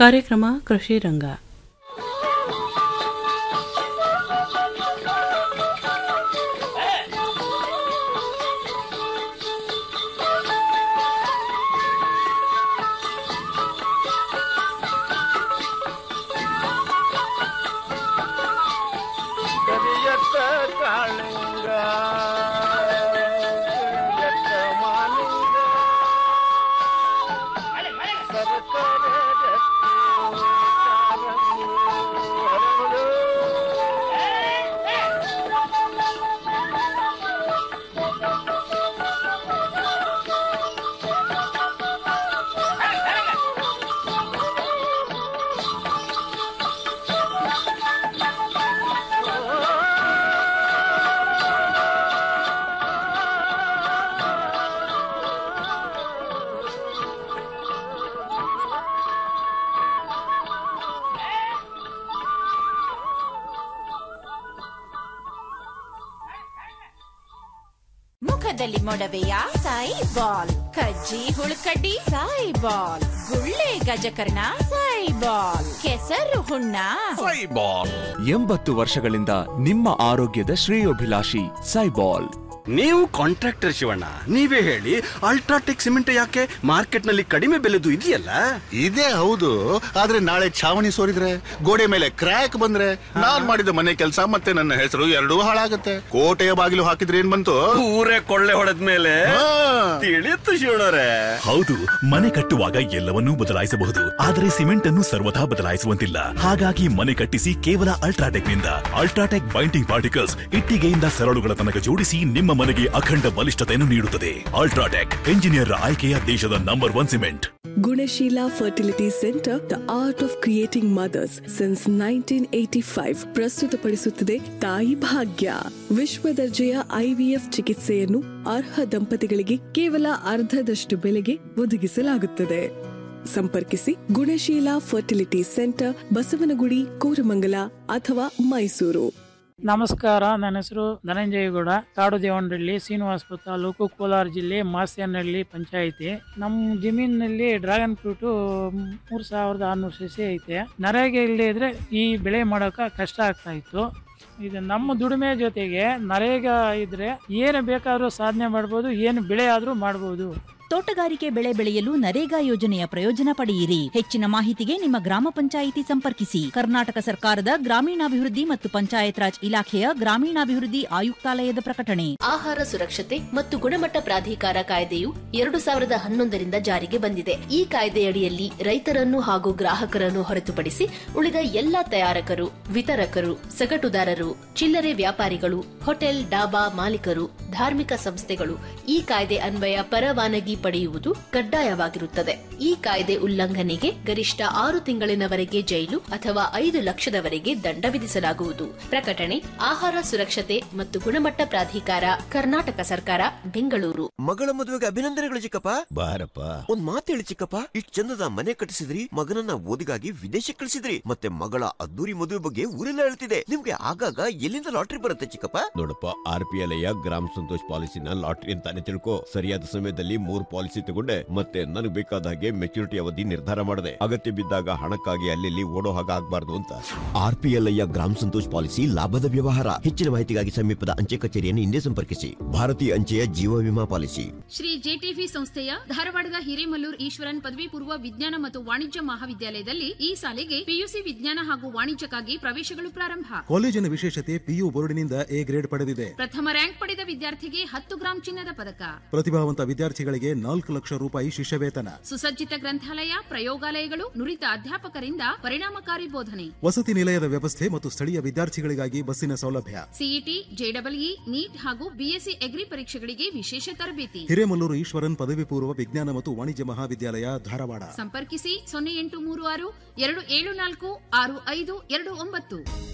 ಕಾರ್ಯಕ್ರಮ ಕೃಷಿ ರಂಗ ಕರಿಯತ್ತ ಕಾಳಿಂಗ ಕರಿಯತ್ತ ಮಾಲಿಂಗ ಸರಸರ ಗಟ್ಟಿ ಕಾರಂಗಿ ಹರಳು. ಮುಖದಲ್ಲಿ ಮೊಡವೆಯ ಸಾಯಿ ಬಾಲ್ ಕಜ್ಜಿ ಹುಳುಕಡ್ಡಿ ಸಾಯಿ ಬಾಲ್ ಗುಳ್ಳೆ ಗಜಕರ್ಣ ಸಾಯಿ ಬಾಲ್ ಕೆಸರು ಹುಣ್ಣ ಎಂಬತ್ತು ವರ್ಷಗಳಿಂದ ನಿಮ್ಮ ಆರೋಗ್ಯದ ಶ್ರೇಯೋಭಿಲಾಷಿ ಸೈಬಾಲ್ ನೀವು ಕಾಂಟ್ರಾಕ್ಟರ್ ಶಿವಣ್ಣ ನೀವೇ ಹೇಳಿ ಅಲ್ಟ್ರಾಟೆಕ್ ಸಿಮೆಂಟ್ ಯಾಕೆ ಮಾರ್ಕೆಟ್ ನಲ್ಲಿ ಕಡಿಮೆ ಬೆಲೆದು ಇದೆಯಲ್ಲ ಇದೇ ಹೌದು ಆದ್ರೆ ನಾಳೆ ಛಾವಣಿ ಸೋರಿದ್ರೆ ಗೋಡೆ ಮೇಲೆ ಕ್ರ್ಯಾಕ್ ಬಂದ್ರೆ ನಾನ್ ಮಾಡಿದ ಮನೆ ಕೆಲಸ ಮತ್ತೆ ನನ್ನ ಹೆಸರು ಎರಡೂ ಹಾಳಾಗತ್ತೆ ಕೋಟೆಯ ಬಾಗಿಲು ಹಾಕಿದ್ರೆ ಏನ್ ಬಂತು ಊರೇ ಕೊಳ್ಳೆ ಹೊಡೆದ ಮೇಲೆ ಹಾ. ತಿಳಿಯುತ್ತು ಶಿವಣ್ಣರೇ ಹೌದು ಮನೆ ಕಟ್ಟುವಾಗ ಎಲ್ಲವನ್ನೂ ಬದಲಾಯಿಸಬಹುದು ಆದರೆ ಸಿಮೆಂಟ್ ಅನ್ನು ಸರ್ವಥಾ ಬದಲಾಯಿಸುವಂತಿಲ್ಲ ಹಾಗಾಗಿ ಮನೆ ಕಟ್ಟಿಸಿ ಕೇವಲ ಅಲ್ಟ್ರಾಟೆಕ್ ನಿಂದ ಅಲ್ಟ್ರಾಟೆಕ್ ಬೈಂಡಿಂಗ್ ಪಾರ್ಟಿಕಲ್ಸ್ ಇಟ್ಟಿಗೆಯಿಂದ ಸರಳುಗಳ ತನಕ ಜೋಡಿಸಿ ನಿಮ್ಮ ಮನೆಗೆ ಅಖಂಡ ಬಲಿಷ್ಠತೆಯನ್ನು ನೀಡುತ್ತದೆ ಅಲ್ಟ್ರಾಟೆಕ್ ಎಂಜಿನಿಯರ್ ಆಯ್ಕೆಯ ದೇಶದ number one cement Gunashila Fertility Center, the art of creating mothers since 1985 ಪ್ರಸ್ತುತಪಡಿಸುತ್ತದೆ ತಾಯಿ ಭಾಗ್ಯ ವಿಶ್ವ ದರ್ಜೆಯ ಐವಿಎಫ್ ಚಿಕಿತ್ಸೆಯನ್ನು ಅರ್ಹ ದಂಪತಿಗಳಿಗೆ ಕೇವಲ ಅರ್ಧದಷ್ಟು ಬೆಲೆಗೆ ಒದಗಿಸಲಾಗುತ್ತದೆ ಸಂಪರ್ಕಿಸಿ ಗುಣಶೀಲ ಫರ್ಟಿಲಿಟಿ ಸೆಂಟರ್ ಬಸವನಗುಡಿ ಕೋರಮಂಗಲ ಅಥವಾ ಮೈಸೂರು ನಮಸ್ಕಾರ ನನ್ನ ಹೆಸರು ಧನಂಜಯಗೌಡ ಕಾಡು ದೇವನಹಳ್ಳಿ ಶ್ರೀನಿವಾಸಪುರ ತಾಲೂಕು ಕೋಲಾರ ಜಿಲ್ಲೆ ಮಾಸ್ಯನಹಳ್ಳಿ ಪಂಚಾಯಿತಿ ನಮ್ಮ ಜಮೀನಿನಲ್ಲಿ ಡ್ರ್ಯಾಗನ್ ಫ್ರೂಟು ಮೂರು ಸಾವಿರದ ಆರುನೂರು ಸಸಿ ಐತೆ ನರೇಗೆ ಇಲ್ಲದೆ ಇದ್ರೆ ಈ ಬೆಳೆ ಮಾಡೋಕೆ ಕಷ್ಟ ಆಗ್ತಾ ಇತ್ತು ಇದು ನಮ್ಮ ದುಡಿಮೆ ಜೊತೆಗೆ ನರೇಗ ಇದ್ರೆ ಏನು ಬೇಕಾದರೂ ಸಾಧನೆ ಮಾಡ್ಬೋದು ಏನು ಬೆಳೆ ಆದರೂ ಮಾಡ್ಬೋದು ತೋಟಗಾರಿಕೆ ಬೆಳೆ ಬೆಳೆಯಲು ನರೇಗಾ ಯೋಜನೆಯ ಪ್ರಯೋಜನ ಪಡೆಯಿರಿ ಹೆಚ್ಚಿನ ಮಾಹಿತಿಗೆ ನಿಮ್ಮ ಗ್ರಾಮ ಪಂಚಾಯಿತಿ ಸಂಪರ್ಕಿಸಿ ಕರ್ನಾಟಕ ಸರ್ಕಾರದ ಗ್ರಾಮೀಣಾಭಿವೃದ್ಧಿ ಮತ್ತು ಪಂಚಾಯತ್ ರಾಜ್ ಇಲಾಖೆಯ ಗ್ರಾಮೀಣಾಭಿವೃದ್ಧಿ ಆಯುಕ್ತಾಲಯದ ಪ್ರಕಟಣೆ ಆಹಾರ ಸುರಕ್ಷತೆ ಮತ್ತು ಗುಣಮಟ್ಟ ಪ್ರಾಧಿಕಾರ ಕಾಯ್ದೆಯು ಎರಡು ಸಾವಿರದ ಹನ್ನೊಂದರಿಂದ ಜಾರಿಗೆ ಬಂದಿದೆ ಈ ಕಾಯ್ದೆಯಡಿಯಲ್ಲಿ ರೈತರನ್ನು ಹಾಗೂ ಗ್ರಾಹಕರನ್ನು ಹೊರತುಪಡಿಸಿ ಉಳಿದ ಎಲ್ಲಾ ತಯಾರಕರು ವಿತರಕರು ಸಗಟುದಾರರು ಚಿಲ್ಲರೆ ವ್ಯಾಪಾರಿಗಳು ಹೋಟೆಲ್ ಡಾಬಾ ಮಾಲೀಕರು ಧಾರ್ಮಿಕ ಸಂಸ್ಥೆಗಳು ಈ ಕಾಯ್ದೆ ಅನ್ವಯ ಪರವಾನಗಿ ಪಡೆಯುವುದು ಕಡ್ಡಾಯವಾಗಿರುತ್ತದೆ ಈ ಕಾಯ್ದೆ ಉಲ್ಲಂಘನೆಗೆ ಗರಿಷ್ಠ ಆರು ತಿಂಗಳಿನವರೆಗೆ ಜೈಲು ಅಥವಾ ಐದು ಲಕ್ಷದವರೆಗೆ ದಂಡ ವಿಧಿಸಲಾಗುವುದು ಪ್ರಕಟಣೆ ಆಹಾರ ಸುರಕ್ಷತೆ ಮತ್ತು ಗುಣಮಟ್ಟ ಪ್ರಾಧಿಕಾರ ಕರ್ನಾಟಕ ಸರ್ಕಾರ ಬೆಂಗಳೂರು ಮಗಳ ಮದುವೆಗೆ ಅಭಿನಂದನೆಗಳು ಚಿಕ್ಕಪ್ಪ ಬಾರಪ್ಪ ಒಂದ್ ಮಾತು ಹೇಳಿ ಚಿಕ್ಕಪ್ಪ ಇಷ್ಟ್ ಚಂದದ ಮನೆ ಕಟ್ಟಿಸಿದ್ರಿ ಮಗನನ್ನ ಓದಿಗಾಗಿ ವಿದೇಶಕ್ಕೆ ಕಳಿಸಿದ್ರಿ ಮತ್ತೆ ಮಗಳ ಅದ್ದೂರಿ ಮದುವೆ ಬಗ್ಗೆ ಊರೆಲ್ಲ ಹೇಳ್ತಿದೆ ನಿಮ್ಗೆ ಆಗಾಗ ಎಲ್ಲಿಂದ ಲಾಟ್ರಿ ಬರುತ್ತೆ ಚಿಕ್ಕಪ್ಪ ನೋಡಪ್ಪ ಆರ್ ಪಿ ಎಲ್ ಗ್ರಾಮ ಸಂತೋಷ್ ಪಾಲಿಸಿನ ಲಾಟ್ರಿ ಅಂತಾನೆ ತಿಳ್ಕೊ ಸರಿಯಾದ ಸಮಯದಲ್ಲಿ ಮೂರ್ ಪಾಲಿಸಿ ತಗೊಂಡೆ ಮತ್ತೆ ನನಗೆ ಬೇಕಾದ ಹಾಗೆ ಮೆಚುರಿಟಿ ಅವಧಿ ನಿರ್ಧಾರ ಮಾಡಿದೆ ಅಗತ್ಯ ಬಿದ್ದಾಗ ಹಣಕ್ಕಾಗಿ ಅಲ್ಲಿ ಓಡೋ ಹಾಗೆ ಆಗ್ಬಾರ್ದು ಅಂತ ಆರ್ ಪಿ ಎಲ್ ಗ್ರಾಮ ಸಂತೋಷ್ ಪಾಲಿಸಿ ಲಾಭದ ವ್ಯವಹಾರ ಹೆಚ್ಚಿನ ಮಾಹಿತಿಗಾಗಿ ಸಮೀಪದ ಅಂಚೆ ಕಚೇರಿಯನ್ನು ಹಿಂದೆ ಸಂಪರ್ಕಿಸಿ ಭಾರತೀಯ ಅಂಚೆಯ ಜೀವ ವಿಮಾ ಪಾಲಿಸಿ ಶ್ರೀ ಜೆಟಿವಿ ಸಂಸ್ಥೆಯ ಧಾರವಾಡದ ಹಿರೇಮಲ್ಲೂರ್ ಈಶ್ವರನ್ ಪದವಿ ಪೂರ್ವ ವಿಜ್ಞಾನ ಮತ್ತು ವಾಣಿಜ್ಯ ಮಹಾವಿದ್ಯಾಲಯದಲ್ಲಿ ಈ ಸಾಲಿಗೆ ಪಿಯುಸಿ ವಿಜ್ಞಾನ ಹಾಗೂ ವಾಣಿಜ್ಯಕ್ಕಾಗಿ ಪ್ರವೇಶಗಳು ಪ್ರಾರಂಭ ಕಾಲೇಜಿನ ವಿಶೇಷತೆ ಪಿಯು ಬೋರ್ಡಿನಿಂದ ಎ ಗ್ರೇಡ್ ಪಡೆದಿದೆ ಪ್ರಥಮ ರ್ಯಾಂಕ್ ಪಡೆದ ವಿದ್ಯಾರ್ಥಿಗೆ ಹತ್ತು ಗ್ರಾಂ ಚಿನ್ನದ ಪದಕ ಪ್ರತಿಭಾವಂತ ವಿದ್ಯಾರ್ಥಿಗಳಿಗೆ ನಾಲ್ಕು ಲಕ್ಷ ರೂಪಾಯಿ ಶಿಷ್ಯವೇತನ ಸುಸಜ್ಜಿತ ಗ್ರಂಥಾಲಯ ಪ್ರಯೋಗಾಲಯಗಳು ನುರಿತ ಅಧ್ಯಾಪಕರಿಂದ ಪರಿಣಾಮಕಾರಿ ಬೋಧನೆ ವಸತಿ ನಿಲಯದ ವ್ಯವಸ್ಥೆ ಮತ್ತು ಸ್ಥಳೀಯ ವಿದ್ಯಾರ್ಥಿಗಳಿಗಾಗಿ ಬಸ್ಸಿನ ಸೌಲಭ್ಯ ಸಿಇಟಿ ಜೆಡಬ್ಲ್ಇ ನೀಟ್ ಹಾಗೂ ಬಿಎಸ್ಸಿ ಎಗ್ರಿ ಪರೀಕ್ಷೆಗಳಿಗೆ ವಿಶೇಷ ತರಬೇತಿ ಹಿರೇಮಲ್ಲೂರು ಈಶ್ವರನ್ ಪದವಿ ಪೂರ್ವ ವಿಜ್ಞಾನ ಮತ್ತು ವಾಣಿಜ್ಯ ಮಹಾವಿದ್ಯಾಲಯ ಧಾರವಾಡ ಸಂಪರ್ಕಿಸಿ ಸೊನ್ನೆ ಎಂಟು ಮೂರು ಆರು ಎರಡು ಏಳು ನಾಲ್ಕು ಆರು ಐದು ಎರಡು ಒಂಬತ್ತು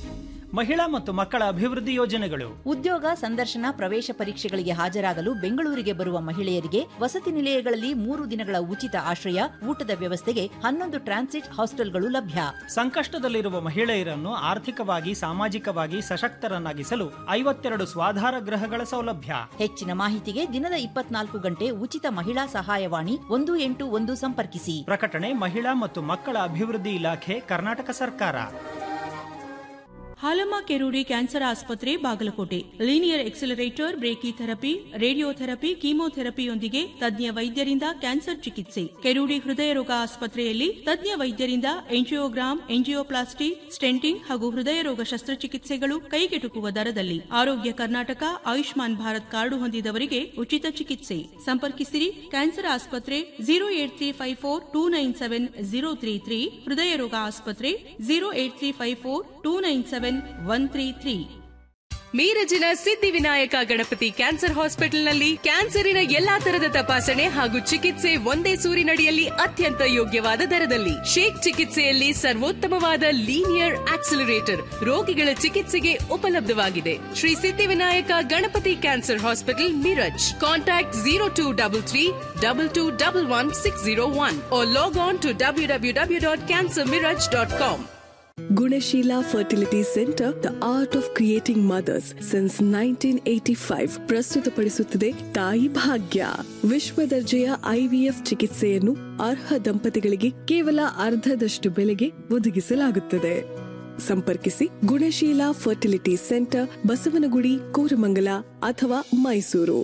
ಮಹಿಳಾ ಮತ್ತು ಮಕ್ಕಳ ಅಭಿವೃದ್ಧಿ ಯೋಜನೆಗಳು ಉದ್ಯೋಗ ಸಂದರ್ಶನ ಪ್ರವೇಶ ಪರೀಕ್ಷೆಗಳಿಗೆ ಹಾಜರಾಗಲು ಬೆಂಗಳೂರಿಗೆ ಬರುವ ಮಹಿಳೆಯರಿಗೆ ವಸತಿ ನಿಲಯಗಳಲ್ಲಿ ಮೂರು ದಿನಗಳ ಉಚಿತ ಆಶ್ರಯ ಊಟದ ವ್ಯವಸ್ಥೆಗೆ ಹನ್ನೊಂದು ಟ್ರಾನ್ಸಿಟ್ ಹಾಸ್ಟೆಲ್ಗಳು ಲಭ್ಯ ಸಂಕಷ್ಟದಲ್ಲಿರುವ ಮಹಿಳೆಯರನ್ನು ಆರ್ಥಿಕವಾಗಿ ಸಾಮಾಜಿಕವಾಗಿ ಸಶಕ್ತರನ್ನಾಗಿಸಲು ಐವತ್ತೆರಡು ಸ್ವಾಧಾರ ಗೃಹಗಳ ಸೌಲಭ್ಯ ಹೆಚ್ಚಿನ ಮಾಹಿತಿಗೆ ದಿನದ ಇಪ್ಪತ್ನಾಲ್ಕು ಗಂಟೆ ಉಚಿತ ಮಹಿಳಾ ಸಹಾಯವಾಣಿ ಒಂದು ಎಂಟು ಒಂದು ಸಂಪರ್ಕಿಸಿ ಪ್ರಕಟಣೆ ಮಹಿಳಾ ಮತ್ತು ಮಕ್ಕಳ ಅಭಿವೃದ್ಧಿ ಇಲಾಖೆ ಕರ್ನಾಟಕ ಸರ್ಕಾರ ಹಾಲಮ್ಮ ಕೆರೂಡಿ ಕ್ಯಾನ್ಸರ್ ಆಸ್ಪತ್ರೆ Bagalkote linear accelerator brachytherapy radiotherapy ಕೀಮೋಥೆರಪಿಯೊಂದಿಗೆ ತಜ್ಞ ವೈದ್ಯರಿಂದ ಕ್ಯಾನ್ಸರ್ ಚಿಕಿತ್ಸೆ ಕೆರೂಡಿ ಹೃದಯ ರೋಗ ಆಸ್ಪತ್ರೆಯಲ್ಲಿ ತಜ್ಞ ವೈದ್ಯರಿಂದ ಎಂಜಿಯೋಗ್ರಾಮ್ ಎಂಜಿಯೋಪ್ಲಾಸ್ಟಿ ಸ್ಟೆಂಟಿಂಗ್ ಹಾಗೂ ಹೃದಯ ರೋಗ ಶಸ್ತ್ರಚಿಕಿತ್ಸೆಗಳು ಕೈಗೆಟುಕುವ ದರದಲ್ಲಿ ಆರೋಗ್ಯ ಕರ್ನಾಟಕ ಆಯುಷ್ಮಾನ್ ಭಾರತ್ ಕಾರ್ಡು ಹೊಂದಿದವರಿಗೆ ಉಚಿತ ಚಿಕಿತ್ಸೆ ಸಂಪರ್ಕಿಸಿರಿ ಕ್ಯಾನ್ಸರ್ ಆಸ್ಪತ್ರೆ zero eight three five four two nine seven zero three three ಹೃದಯ ರೋಗ ಆಸ್ಪತ್ರೆ zero eight three five four two nine seven one three three ಮೀರಜಿನ ಸಿದ್ಧಿವಿನಾಯಕ ಗಣಪತಿ ಕ್ಯಾನ್ಸರ್ ಹಾಸ್ಪಿಟಲ್ನಲ್ಲಿ ಕ್ಯಾನ್ಸರಿನ ಎಲ್ಲಾ ತರದ ತಪಾಸಣೆ ಹಾಗೂ ಚಿಕಿತ್ಸೆ ಒಂದೇ ಸೂರಿನಡಿಯಲ್ಲಿ ಅತ್ಯಂತ ಯೋಗ್ಯವಾದ ದರದಲ್ಲಿ ಶೇಕ್ ಚಿಕಿತ್ಸೆಯಲ್ಲಿ ಸರ್ವೋತ್ತಮವಾದ ಲೀನಿಯರ್ ಆಕ್ಸಿಲರೇಟರ್ ರೋಗಿಗಳ ಚಿಕಿತ್ಸೆಗೆ ಉಪಲಬ್ಧವಾಗಿದೆ Shri Siddhivinayak Ganapati cancer hospital Miraj contact zero two double three double two double one six zero one log on to W W W dot cancer Miraj dot com Gunashila fertility centre the art of creating mothers since nineteen eighty five ಪ್ರಸ್ತುತಪಡಿಸುತ್ತಿದೆ ತಾಯಿ ಭಾಗ್ಯ ವಿಶ್ವ ದರ್ಜೆಯ IVF ಚಿಕಿತ್ಸೆಯನ್ನು ಅರ್ಹ ದಂಪತಿಗಳಿಗೆ ಕೇವಲ ಅರ್ಧದಷ್ಟು ಬೆಲೆಗೆ ಒದಗಿಸಲಾಗುತ್ತದೆ ಸಂಪರ್ಕಿಸಿ ಗುಣಶೀಲ ಫರ್ಟಿಲಿಟಿ ಸೆಂಟರ್ ಬಸವನಗುಡಿ ಕೋರಮಂಗಲ ಅಥವಾ ಮೈಸೂರು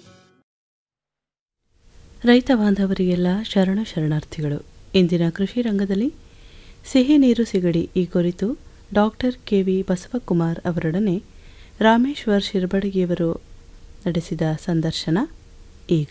ರೈತ ಬಾಂಧವರಿಗೆಲ್ಲ ಶರಣ ಶರಣಾರ್ಥಿಗಳು ಇಂದಿನ ಕೃಷಿ ರಂಗದಲ್ಲಿ ಸಿಹಿ ನೀರು ಸಿಗಡಿ ಈ ಕುರಿತು ಡಾಕ್ಟರ್ ಕೆ ವಿ ಬಸವಕುಮಾರ್ ಅವರೊಡನೆ ರಾಮೇಶ್ವರ್ ಶಿರ್ಬಡಗಿಯವರು ನಡೆಸಿದ ಸಂದರ್ಶನ ಈಗ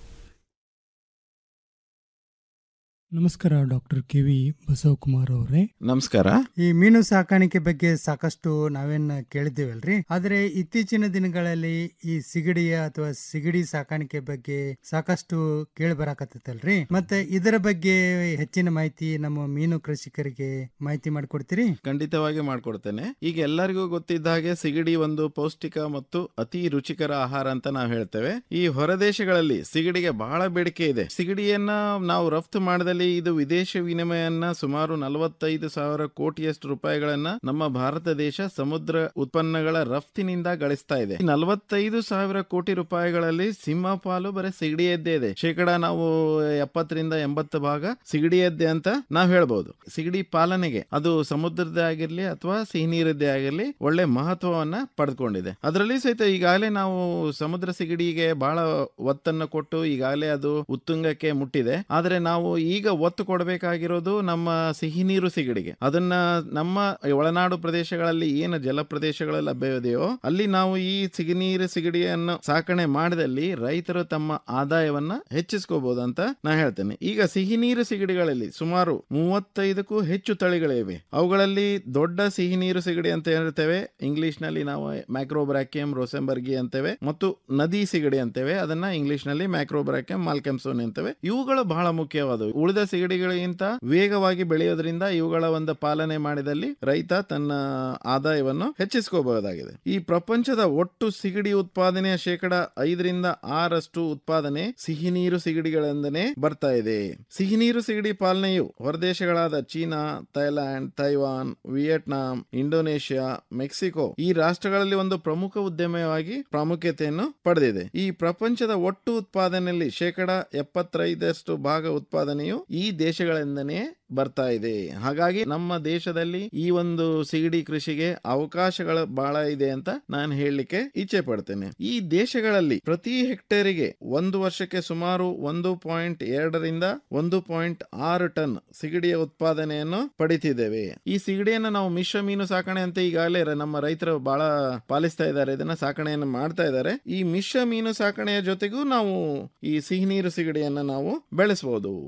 ನಮಸ್ಕಾರ ಡಾಕ್ಟರ್ ಕೆ ವಿ ಬಸವಕುಮಾರ್ ಅವರೇ ನಮಸ್ಕಾರ ಈ ಮೀನು ಸಾಕಾಣಿಕೆ ಬಗ್ಗೆ ಸಾಕಷ್ಟು ನಾವೇನ್ ಕೇಳಿದ್ದೇವಲ್ರಿ ಆದ್ರೆ ಇತ್ತೀಚಿನ ದಿನಗಳಲ್ಲಿ ಈ ಸಿಗಡಿಯ ಅಥವಾ ಸಿಗಡಿ ಸಾಕಾಣಿಕೆ ಬಗ್ಗೆ ಸಾಕಷ್ಟು ಕೇಳಿ ಬರಾಕತ್ತೈತಲ್ರಿ ಮತ್ತೆ ಇದರ ಬಗ್ಗೆ ಹೆಚ್ಚಿನ ಮಾಹಿತಿ ನಮ್ಮ ಮೀನು ಕೃಷಿಕರಿಗೆ ಮಾಹಿತಿ ಮಾಡಿಕೊಡ್ತೀರಿ ಖಂಡಿತವಾಗಿ ಮಾಡ್ಕೊಡ್ತೇನೆ ಈಗ ಎಲ್ಲರಿಗೂ ಗೊತ್ತಿದ್ದ ಹಾಗೆ ಸಿಗಡಿ ಒಂದು ಪೌಷ್ಟಿಕ ಮತ್ತು ಅತಿ ರುಚಿಕರ ಆಹಾರ ಅಂತ ನಾವು ಹೇಳ್ತೇವೆ ಈ ಹೊರದೇಶಗಳಲ್ಲಿ ಸಿಗಡಿಗೆ ಬಹಳ ಬೇಡಿಕೆ ಇದೆ ಸಿಗಡಿಯನ್ನ ನಾವು ರಫ್ತು ಮಾಡದಲ್ಲಿ ಇದು ವಿದೇಶ ವಿನಿಮಯನ್ನ ಸುಮಾರು ನಲವತ್ತೈದು ಸಾವಿರ ಕೋಟಿಯಷ್ಟು ರೂಪಾಯಿಗಳನ್ನ ನಮ್ಮ ಭಾರತ ದೇಶ ಸಮುದ್ರ ಉತ್ಪನ್ನಗಳ ರಫ್ತಿನಿಂದ ಗಳಿಸ್ತಾ ಇದೆ ಈ ನಲವತ್ತೈದು ಸಾವಿರ ಕೋಟಿ ರೂಪಾಯಿಗಳಲ್ಲಿ ಸಿಂಹಪಾಲು ಬರೀ ಸಿಗಡಿಯದ್ದೇ ಇದೆ ಶೇಕಡ ನಾವು ಎಪ್ಪತ್ತರಿಂದ ಎಂಬತ್ತು ಭಾಗ ಸಿಗಡಿಯದ್ದೇ ಅಂತ ನಾವು ಹೇಳ್ಬಹುದು ಸಿಗಡಿ ಪಾಲನೆಗೆ ಅದು ಸಮುದ್ರದ್ದೇ ಆಗಿರ್ಲಿ ಅಥವಾ ಸಿಹಿ ನೀರದ್ದೇ ಆಗಿರ್ಲಿ ಒಳ್ಳೆ ಮಹತ್ವವನ್ನ ಪಡೆದುಕೊಂಡಿದೆ ಅದರಲ್ಲಿ ಸಹಿತ ಈಗಾಗಲೇ ನಾವು ಸಮುದ್ರ ಸಿಗಡಿಗೆ ಬಹಳ ಒತ್ತನ್ನು ಕೊಟ್ಟು ಈಗಾಗಲೇ ಅದು ಉತ್ತುಂಗಕ್ಕೆ ಮುಟ್ಟಿದೆ ಆದ್ರೆ ನಾವು ಈಗ ಒತ್ತು ಕೊಡಬೇಕಾಗಿರೋದು ನಮ್ಮ ಸಿಹಿ ನೀರು ಸಿಗಡಿಗೆ ಅದನ್ನ ನಮ್ಮ ಒಳನಾಡು ಪ್ರದೇಶಗಳಲ್ಲಿ ಏನು ಜಲ ಪ್ರದೇಶಗಳಲ್ಲಿ ಲಭ್ಯವಿದೆಯೋ ಅಲ್ಲಿ ನಾವು ಈ ಸಿಗಿ ನೀರು ಸಿಗಡಿಯನ್ನು ಸಾಕಣೆ ಮಾಡಿದಲ್ಲಿ ರೈತರು ತಮ್ಮ ಆದಾಯವನ್ನ ಹೆಚ್ಚಿಸ್ಕೋಬಹುದು ಅಂತ ನಾ ಹೇಳ್ತೇನೆ ಈಗ ಸಿಹಿ ನೀರು ಸಿಗಡಿಗಳಲ್ಲಿ ಸುಮಾರು ಮೂವತ್ತೈದಕ್ಕೂ ಹೆಚ್ಚು ತಳಿಗಳಿವೆ ಅವುಗಳಲ್ಲಿ ದೊಡ್ಡ ಸಿಹಿ ನೀರು ಸಿಗಡಿ ಅಂತ ಹೇಳ್ತೇವೆ ಇಂಗ್ಲಿಷ್ ನಲ್ಲಿ ನಾವು ಮ್ಯಾಕ್ರೋಬ್ರಾಕಿಯಂ ರೋಸೆಂಬರ್ಗಿ ಅಂತೇವೆ ಮತ್ತು ನದಿ ಸಿಗಡಿ ಅಂತೇವೆ ಅದನ್ನ ಇಂಗ್ಲಿಷ್ ನಲ್ಲಿ ಮ್ಯಾಕ್ರೋಬ್ರಾಕಿಯಂ ಮಾಲ್ಕೆಮ್ಸೋನ್ ಅಂತೇವೆ ಇವುಗಳು ಬಹಳ ಮುಖ್ಯವಾದವು ಉಳಿದ ಸಿಗಡಿಗಳಿಗಿಂತ ವೇಗವಾಗಿ ಬೆಳೆಯೋದ್ರಿಂದ ಇವುಗಳ ಒಂದು ಪಾಲನೆ ಮಾಡಿದಲ್ಲಿ ರೈತ ತನ್ನ ಆದಾಯವನ್ನು ಹೆಚ್ಚಿಸ್ಕೋಬಹುದಾಗಿದೆ ಈ ಪ್ರಪಂಚದ ಒಟ್ಟು ಸಿಗಡಿ ಉತ್ಪಾದನೆಯ ಶೇಕಡ ಐದರಿಂದ ಆರಷ್ಟು ಉತ್ಪಾದನೆ ಸಿಹಿ ನೀರು ಸಿಗಡಿಗಳಿಂದನೇ ಬರ್ತಾ ಇದೆ ಸಿಹಿ ನೀರು ಸಿಗಡಿ ಪಾಲನೆಯು ಹೊರದೇಶಗಳಾದ China Thailand Taiwan Vietnam Indonesia Mexico ಈ ರಾಷ್ಟ್ರಗಳಲ್ಲಿ ಒಂದು ಪ್ರಮುಖ ಉದ್ಯಮವಾಗಿ ಪ್ರಾಮುಖ್ಯತೆಯನ್ನು ಪಡೆದಿದೆ ಈ ಪ್ರಪಂಚದ ಒಟ್ಟು ಉತ್ಪಾದನೆಯಲ್ಲಿ ಶೇಕಡ ಎಪ್ಪತ್ತೈದಷ್ಟು ಭಾಗ ಉತ್ಪಾದನೆಯು ಈ ದೇಶಗಳಿಂದನೇ ಬರ್ತಾ ಇದೆ ಹಾಗಾಗಿ ನಮ್ಮ ದೇಶದಲ್ಲಿ ಈ ಒಂದು ಸಿಗಡಿ ಕೃಷಿಗೆ ಅವಕಾಶಗಳು ಬಹಳ ಇದೆ ಅಂತ ನಾನು ಹೇಳಲಿಕ್ಕೆ ಇಚ್ಛೆ ಪಡ್ತೇನೆ ಈ ದೇಶಗಳಲ್ಲಿ ಪ್ರತಿ ಹೆಕ್ಟೇರಿಗೆ ಒಂದು ವರ್ಷಕ್ಕೆ ಸುಮಾರು ಒಂದು ಪಾಯಿಂಟ್ ಎರಡರಿಂದ ಒಂದು ಪಾಯಿಂಟ್ ಆರು ಟನ್ ಸಿಗಡಿಯ ಉತ್ಪಾದನೆಯನ್ನು ಪಡಿತಿದ್ದೇವೆ ಈ ಸಿಗಡಿಯನ್ನು ನಾವು ಮಿಶ್ರ ಮೀನು ಸಾಕಣೆ ಅಂತ ಈಗಾಗಲೇ ರ- ನಮ್ಮ ರೈತರು ಬಹಳ ಪಾಲಿಸ್ತಾ ಇದ್ದಾರೆ ಇದನ್ನ ಸಾಕಣೆಯನ್ನು ಮಾಡ್ತಾ ಇದ್ದಾರೆ ಈ ಮಿಶ್ರ ಮೀನು ಸಾಕಣೆಯ ಜೊತೆಗೂ ನಾವು ಈ ಸಿಹಿ ನೀರು ಸಿಗಡಿಯನ್ನ ನಾವು ಬೆಳೆಸಬಹುದು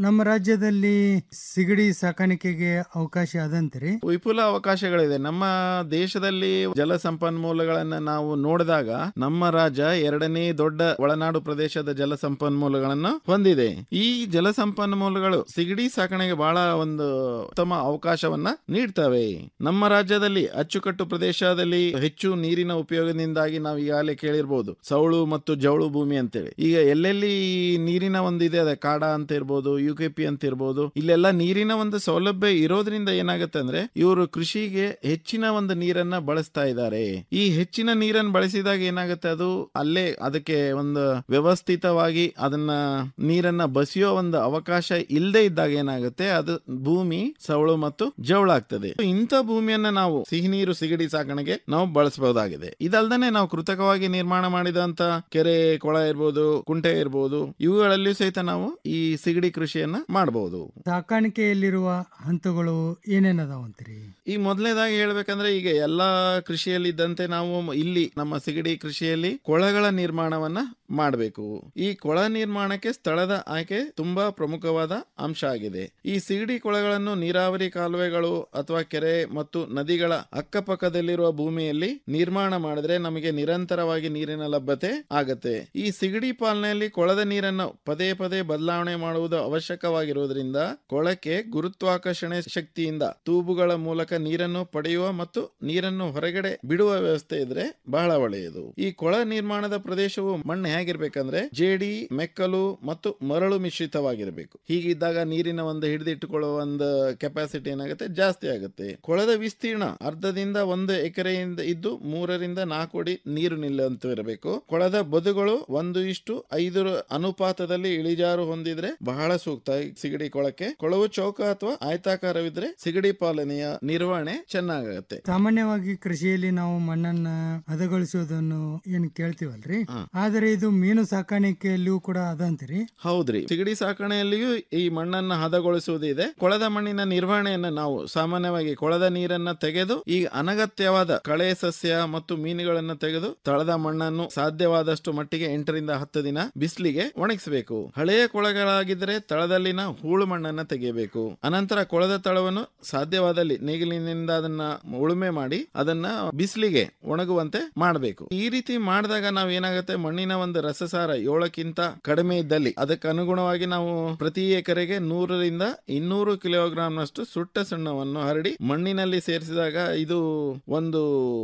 ನಮ್ಮ ರಾಜ್ಯದಲ್ಲಿ ಸಿಗಡಿ ಸಾಕಾಣಿಕೆಗೆ ಅವಕಾಶ ಅದಂತ್ರಿ ವಿಪುಲ ಅವಕಾಶಗಳಿದೆ ನಮ್ಮ ದೇಶದಲ್ಲಿ ಜಲ ಸಂಪನ್ಮೂಲಗಳನ್ನ ನಾವು ನೋಡಿದಾಗ ನಮ್ಮ ರಾಜ್ಯ ಎರಡನೇ ದೊಡ್ಡ ಒಳನಾಡು ಪ್ರದೇಶದ ಜಲ ಸಂಪನ್ಮೂಲಗಳನ್ನು ಹೊಂದಿದೆ ಈ ಜಲ ಸಂಪನ್ಮೂಲಗಳು ಸಿಗಡಿ ಸಾಕಣೆಗೆ ಬಹಳ ಒಂದು ಉತ್ತಮ ಅವಕಾಶವನ್ನ ನೀಡ್ತವೆ ನಮ್ಮ ರಾಜ್ಯದಲ್ಲಿ ಅಚ್ಚುಕಟ್ಟು ಪ್ರದೇಶದಲ್ಲಿ ಹೆಚ್ಚು ನೀರಿನ ಉಪಯೋಗದಿಂದಾಗಿ ನಾವು ಈಗಾಗಲೇ ಕೇಳಿರ್ಬೋದು ಸೌಳು ಮತ್ತು ಜವಳು ಭೂಮಿ ಅಂತೇಳಿ ಈಗ ಎಲ್ಲೆಲ್ಲಿ ಈ ನೀರಿನ ಒಂದು ಇದೆ ಅದೇ ಕಾಡ ಅಂತ ಇರ್ಬೋದು ಯು ಕೆ ಪಿ ಅಂತ ಇರ್ಬೋದು ಇಲ್ಲೆಲ್ಲ ನೀರಿನ ಒಂದು ಸೌಲಭ್ಯ ಇರೋದ್ರಿಂದ ಏನಾಗುತ್ತೆ ಅಂದ್ರೆ ಇವರು ಕೃಷಿಗೆ ಹೆಚ್ಚಿನ ಒಂದು ನೀರನ್ನ ಬಳಸ್ತಾ ಇದ್ದಾರೆ ಈ ಹೆಚ್ಚಿನ ನೀರನ್ನು ಬಳಸಿದಾಗ ಏನಾಗುತ್ತೆ ಅದು ಅಲ್ಲೇ ಅದಕ್ಕೆ ಒಂದು ವ್ಯವಸ್ಥಿತವಾಗಿ ಅದನ್ನ ನೀರನ್ನ ಬಸಿಯೋ ಒಂದು ಅವಕಾಶ ಇಲ್ಲದೆ ಇದ್ದಾಗ ಏನಾಗುತ್ತೆ ಅದು ಭೂಮಿ ಸವಳು ಮತ್ತು ಜವಳಾಗ್ತದೆ ಇಂಥ ಭೂಮಿಯನ್ನ ನಾವು ಸಿಹಿ ನೀರು ಸಿಗಡಿ ಸಾಕಣೆಗೆ ನಾವು ಬಳಸಬಹುದಾಗಿದೆ ಇದಲ್ದನೆ ನಾವು ಕೃತಕವಾಗಿ ನಿರ್ಮಾಣ ಮಾಡಿದಂತ ಕೆರೆ ಕೊಳ ಇರ್ಬೋದು ಕುಂಟೆ ಇರ್ಬೋದು ಇವುಗಳಲ್ಲಿ ಸಹಿತ ನಾವು ಈ ಸಿಗಡಿ ಕೃಷಿಯನ್ನ ಮಾಡಬಹುದು ಸಾಕಾಣಿಕೆಯಲ್ಲಿರುವ ಹಂತಗಳು ಏನೇನದಾವಂತ್ರಿ ಈ ಮೊದಲನೇದಾಗಿ ಹೇಳ್ಬೇಕಂದ್ರೆ ಈಗ ಎಲ್ಲಾ ಕೃಷಿಯಲ್ಲಿ ಇದ್ದಂತೆ ನಾವು ಇಲ್ಲಿ ನಮ್ಮ ಸಿಗಡಿ ಕೃಷಿಯಲ್ಲಿ ಕೊಳಗಳ ನಿರ್ಮಾಣವನ್ನ ಮಾಡಬೇಕು ಈ ಕೊಳ ನಿರ್ಮಾಣಕ್ಕೆ ಸ್ಥಳದ ಆಯ್ಕೆ ತುಂಬಾ ಪ್ರಮುಖವಾದ ಅಂಶ ಆಗಿದೆ ಈ ಸಿಗಡಿ ಕೊಳಗಳನ್ನು ನೀರಾವರಿ ಕಾಲುವೆಗಳು ಅಥವಾ ಕೆರೆ ಮತ್ತು ನದಿಗಳ ಅಕ್ಕಪಕ್ಕದಲ್ಲಿರುವ ಭೂಮಿಯಲ್ಲಿ ನಿರ್ಮಾಣ ಮಾಡಿದ್ರೆ ನಮಗೆ ನಿರಂತರವಾಗಿ ನೀರಿನ ಲಭ್ಯತೆ ಆಗತ್ತೆ ಈ ಸಿಗಡಿ ಪಾಲನೆಯಲ್ಲಿ ಕೊಳದ ನೀರನ್ನು ಪದೇ ಪದೇ ಬದಲಾವಣೆ ಮಾಡುವುದು ಅವಶ್ಯಕವಾಗಿರುವುದರಿಂದ ಕೊಳಕ್ಕೆ ಗುರುತ್ವಾಕರ್ಷಣೆ ಶಕ್ತಿಯಿಂದ ತೂಬುಗಳ ಮೂಲಕ ನೀರನ್ನು ಪಡೆಯುವ ಮತ್ತು ನೀರನ್ನು ಹೊರಗಡೆ ಬಿಡುವ ವ್ಯವಸ್ಥೆ ಇದ್ರೆ ಬಹಳ ಒಳ್ಳೆಯದು ಈ ಕೊಳ ನಿರ್ಮಾಣದ ಪ್ರದೇಶವು ಮಣ್ಣು ಹೇಗಿರ್ಬೇಕಂದ್ರೆ ಜೇಡಿ ಮೆಕ್ಕಲು ಮತ್ತು ಮರಳು ಮಿಶ್ರಿತವಾಗಿರಬೇಕು ಹೀಗಿದ್ದಾಗ ನೀರಿನ ಒಂದು ಹಿಡಿದಿಟ್ಟುಕೊಳ್ಳುವ ಒಂದು ಕೆಪಾಸಿಟಿ ಏನಾಗುತ್ತೆ ಜಾಸ್ತಿ ಆಗುತ್ತೆ ಕೊಳದ ವಿಸ್ತೀರ್ಣ ಅರ್ಧದಿಂದ ಒಂದು ಎಕರೆಯಿಂದ ಇದ್ದು ಮೂರರಿಂದ ನಾಲ್ಕು ಅಡಿ ನೀರು ನಿಲ್ಲುವಂತ ಇರಬೇಕು ಕೊಳದ ಬದುಗಳು ಒಂದು ಇಷ್ಟು ಐದರ ಅನುಪಾತದಲ್ಲಿ ಇಳಿಜಾರು ಹೊಂದಿದ್ರೆ ಬಹಳ ಸೂಕ್ತ ಈ ಸಿಗಡಿ ಕೊಳಕ್ಕೆ ಕೊಳವು ಚೌಕ ಅಥವಾ ಆಯತಾಕಾರವಿದ್ರೆ ಸಿಗಡಿ ಪಾಲನೆಯ ನಿರ್ವಹಣೆ ಚೆನ್ನಾಗತ್ತೆ ಸಾಮಾನ್ಯವಾಗಿ ಕೃಷಿಯಲ್ಲಿ ನಾವು ಮಣ್ಣನ್ನ ಹದಗೊಳಿಸೋದನ್ನು ಏನ್ ಕೇಳ್ತೀವಲ್ರಿ ಆದ್ರೆ ಇದು ಮೀನು ಸಾಕಾಣಿಕೆಯಲ್ಲಿಯೂ ಕೂಡ ಅದಂತ್ರಿ ಹೌದ್ರಿ ಸಿಗಡಿ ಸಾಕಣೆಯಲ್ಲಿಯೂ ಈ ಮಣ್ಣನ್ನ ಹದಗೊಳಿಸುವುದು ಇದೆ ಕೊಳದ ಮಣ್ಣಿನ ನಿರ್ವಹಣೆಯನ್ನ ನಾವು ಸಾಮಾನ್ಯವಾಗಿ ಕೊಳದ ನೀರನ್ನ ತೆಗೆದು ಈ ಅನಗತ್ಯವಾದ ಕಳೆ ಸಸ್ಯ ಮತ್ತು ಮೀನುಗಳನ್ನ ತೆಗೆದು ತಳದ ಮಣ್ಣನ್ನು ಸಾಧ್ಯವಾದಷ್ಟು ಮಟ್ಟಿಗೆ ಎಂಟರಿಂದ ಹತ್ತು ದಿನ ಬಿಸಿಲಿಗೆ ಒಣಗಿಸಬೇಕು ಹಳೆಯ ಕೊಳಗಳಾಗಿದ್ದರೆ ತಳದಲ್ಲಿನ ಹೂಳು ಮಣ್ಣನ್ನ ತೆಗೆಯಬೇಕು ಅನಂತರ ಕೊಳದ ತಳವನ್ನು ಸಾಧ್ಯವಾದಲ್ಲಿ ನೇಗಿಲಿನಿಂದ ಅದನ್ನ ಉಳುಮೆ ಮಾಡಿ ಅದನ್ನ ಬಿಸಿಲಿಗೆ ಒಣಗುವಂತೆ ಮಾಡಬೇಕು ಈ ರೀತಿ ಮಾಡಿದಾಗ ನಾವು ಏನಾಗುತ್ತೆ ಮಣ್ಣಿನ ಒಂದು ರಸಸಾರ ಏಳಕ್ಕಿಂತ ಕಡಿಮೆ ಇದ್ದಲ್ಲಿ ಅದಕ್ಕೆ ಅನುಗುಣವಾಗಿ ನಾವು ಪ್ರತಿ ಎಕರೆಗೆ ನೂರರಿಂದ ಇನ್ನೂರು ಕಿಲೋಗ್ರಾಂ ನಷ್ಟು ಸುಟ್ಟ ಸುಣ್ಣವನ್ನು ಹರಡಿ ಮಣ್ಣಿನಲ್ಲಿ ಸೇರಿಸಿದಾಗ ಇದು ಒಂದು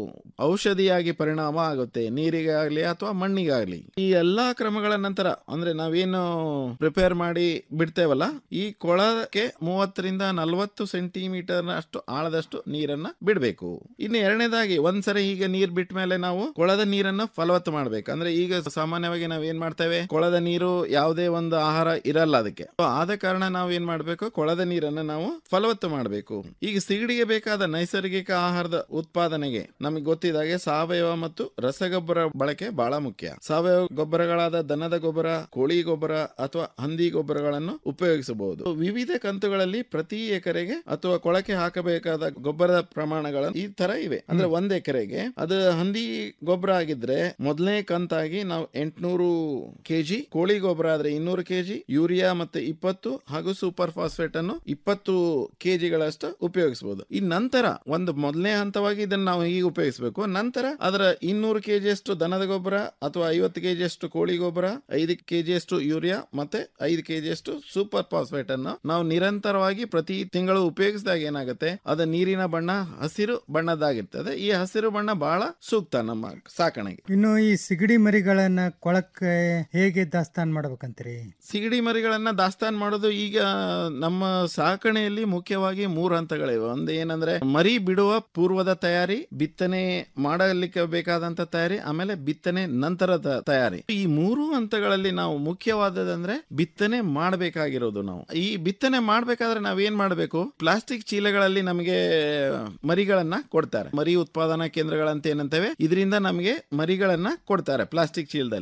ಔಷಧಿಯಾಗಿ ಪರಿಣಾಮ ಆಗುತ್ತೆ ನೀರಿಗೆ ಆಗ್ಲಿ ಅಥವಾ ಮಣ್ಣಿಗಾಗ್ಲಿ ಈ ಎಲ್ಲಾ ಕ್ರಮಗಳ ನಂತರ ಅಂದ್ರೆ ನಾವೇನು ಪ್ರಿಪೇರ್ ಮಾಡಿ ಬಿಡ್ತೇವಲ್ಲ ಈ ಕೊಳಕ್ಕೆ ಮೂವತ್ತರಿಂದ ನಲವತ್ತು ಸೆಂಟಿಮೀಟರ್ ಅಷ್ಟು ಆಳದಷ್ಟು ನೀರನ್ನ ಬಿಡಬೇಕು ಇನ್ನು ಎರಡನೇದಾಗಿ ಒಂದ್ಸರಿ ಈಗ ನೀರ್ ಬಿಟ್ಟ ಮೇಲೆ ನಾವು ಕೊಳದ ನೀರನ್ನು ಫಲವತ್ತು ಮಾಡ್ಬೇಕು ಅಂದ್ರೆ ಈಗ ಸಾಮಾನ್ಯವಾಗಿ ನಾವ್ ಏನ್ ಮಾಡ್ತೇವೆ ಕೊಳದ ನೀರು ಯಾವುದೇ ಒಂದು ಆಹಾರ ಇರಲ್ಲ ಅದಕ್ಕೆ So, ಆದ ಕಾರಣ ನಾವು ಏನ್ ಮಾಡ್ಬೇಕು ಕೊಳದ ನೀರನ್ನ ನಾವು ಫಲವತ್ತು ಮಾಡಬೇಕು ಈಗ ಸಿಗಡಿಗೆ ಬೇಕಾದ ನೈಸರ್ಗಿಕ ಆಹಾರದ ಉತ್ಪಾದನೆಗೆ ನಮಗೆ ಗೊತ್ತಿದಾಗೆ ಸಾವಯವ ಮತ್ತು ರಸಗೊಬ್ಬರ ಬಳಕೆ ಬಹಳ ಮುಖ್ಯ ಸಾವಯವ ಗೊಬ್ಬರಗಳಾದ ದನದ ಗೊಬ್ಬರ ಕೋಳಿ ಗೊಬ್ಬರ ಅಥವಾ ಹಂದಿ ಗೊಬ್ಬರಗಳನ್ನು ಉಪಯೋಗಿಸಬಹುದು ವಿವಿಧ ಕಂತುಗಳಲ್ಲಿ ಪ್ರತಿ ಎಕರೆಗೆ ಅಥವಾ ಕೊಳಕೆ ಹಾಕಬೇಕಾದ ಗೊಬ್ಬರದ ಪ್ರಮಾಣಗಳು ಈ ತರ ಇವೆ ಅಂದ್ರೆ ಒಂದ್ ಎಕರೆಗೆ ಅದು ಹಂದಿ ಗೊಬ್ಬರ ಆಗಿದ್ರೆ ಮೊದಲನೇ ಕಂತಾಗಿ ನಾವು ಎಂಟ್ನೂರು ಕೆಜಿ ಕೋಳಿ ಗೊಬ್ಬರ ಆದ್ರೆ ಇನ್ನೂರು ಕೆಜಿ ಯೂರಿಯಾ ಮತ್ತೆ ಇಪ್ಪತ್ತು ಹಾಗೂ ಸೂಪರ್ ಫಾಸ್ಫೇಟ್ ಅನ್ನು ಇಪ್ಪತ್ತು ಕೆಜಿಗಳಷ್ಟು ಉಪಯೋಗಿಸಬಹುದು ಈ ನಂತರ ಒಂದು ಮೊದಲನೇ ಹಂತವಾಗಿ ಇದನ್ನ ನಾವು ಹೀಗೆ ಉಪಯೋಗಿಸಬೇಕು ನಂತರ ಅದರ ಇನ್ನೂರು ಕೆಜಿ ಅಷ್ಟು ದನದ ಗೊಬ್ಬರ ಅಥವಾ ಐವತ್ತು ಕೆಜಿ ಅಷ್ಟು ಕೋಳಿ ಗೊಬ್ಬರ ಐದು ಕೆಜಿ ಅಷ್ಟು ಯೂರಿಯಾ ಮತ್ತೆ ಐದು ಕೆಜಿ ಅಷ್ಟು ಸೂಪರ್ ಫಾಸ್ಫೇಟ್ ಅನ್ನು ನಾವು ನಿರಂತರವಾಗಿ ಪ್ರತಿ ತಿಂಗಳು ಉಪಯೋಗಿಸಿದಾಗ ಏನಾಗುತ್ತೆ ಅದ ನೀರಿನ ಬಣ್ಣ ಹಸಿರು ಬಣ್ಣದಾಗಿರ್ತದೆ ಈ ಹಸಿರು ಬಣ್ಣ ಬಹಳ ಸೂಕ್ತ ನಮ್ಮ ಸಾಕಣೆಗೆ ಇನ್ನು ಈ ಸಿಗಡಿ ಮರಿಗಳನ್ನ ಕೊಳಕ್ಕೆ ಹೇಗೆ ದಾಸ್ತಾನ್ ಮಾಡ್ಬೇಕಂತೀರಿ ಸಿಗಡಿ ಮರಿಗಳನ್ನ ದಾಸ್ತಾನ್ ಮಾಡೋದು ಈಗ ನಮ್ಮ ಸಾಕಣೆಯಲ್ಲಿ ಮುಖ್ಯವಾಗಿ ಮೂರು ಹಂತಗಳಿವೆ ಒಂದು ಏನಂದ್ರೆ ಮರಿ ಬಿಡುವ ಪೂರ್ವದ ತಯಾರಿ ಬಿತ್ತನೆ ಮಾಡಲಿಕ್ಕೆ ಬೇಕಾದಂತ ತಯಾರಿ ಆಮೇಲೆ ಬಿತ್ತನೆ ನಂತರದ ತಯಾರಿ ಈ ಮೂರು ಹಂತಗಳಲ್ಲಿ ನಾವು ಮುಖ್ಯವಾದದಂದ್ರೆ ಬಿತ್ತನೆ ಮಾಡಬೇಕಾಗಿರೋದು ನಾವು ಈ ಬಿತ್ತನೆ ಮಾಡ್ಬೇಕಾದ್ರೆ ನಾವ್ ಏನ್ ಮಾಡಬೇಕು ಪ್ಲಾಸ್ಟಿಕ್ ಚೀಲಗಳಲ್ಲಿ ನಮಗೆ ಮರಿಗಳನ್ನ ಕೊಡ್ತಾರೆ ಮರಿ ಉತ್ಪಾದನಾ ಕೇಂದ್ರಗಳಂತ ಏನಂತೇವೆ ಇದರಿಂದ ನಮಗೆ ಮರಿಗಳನ್ನ ಕೊಡ್ತಾರೆ ಪ್ಲಾಸ್ಟಿಕ್ ಚೀಲದಲ್ಲಿ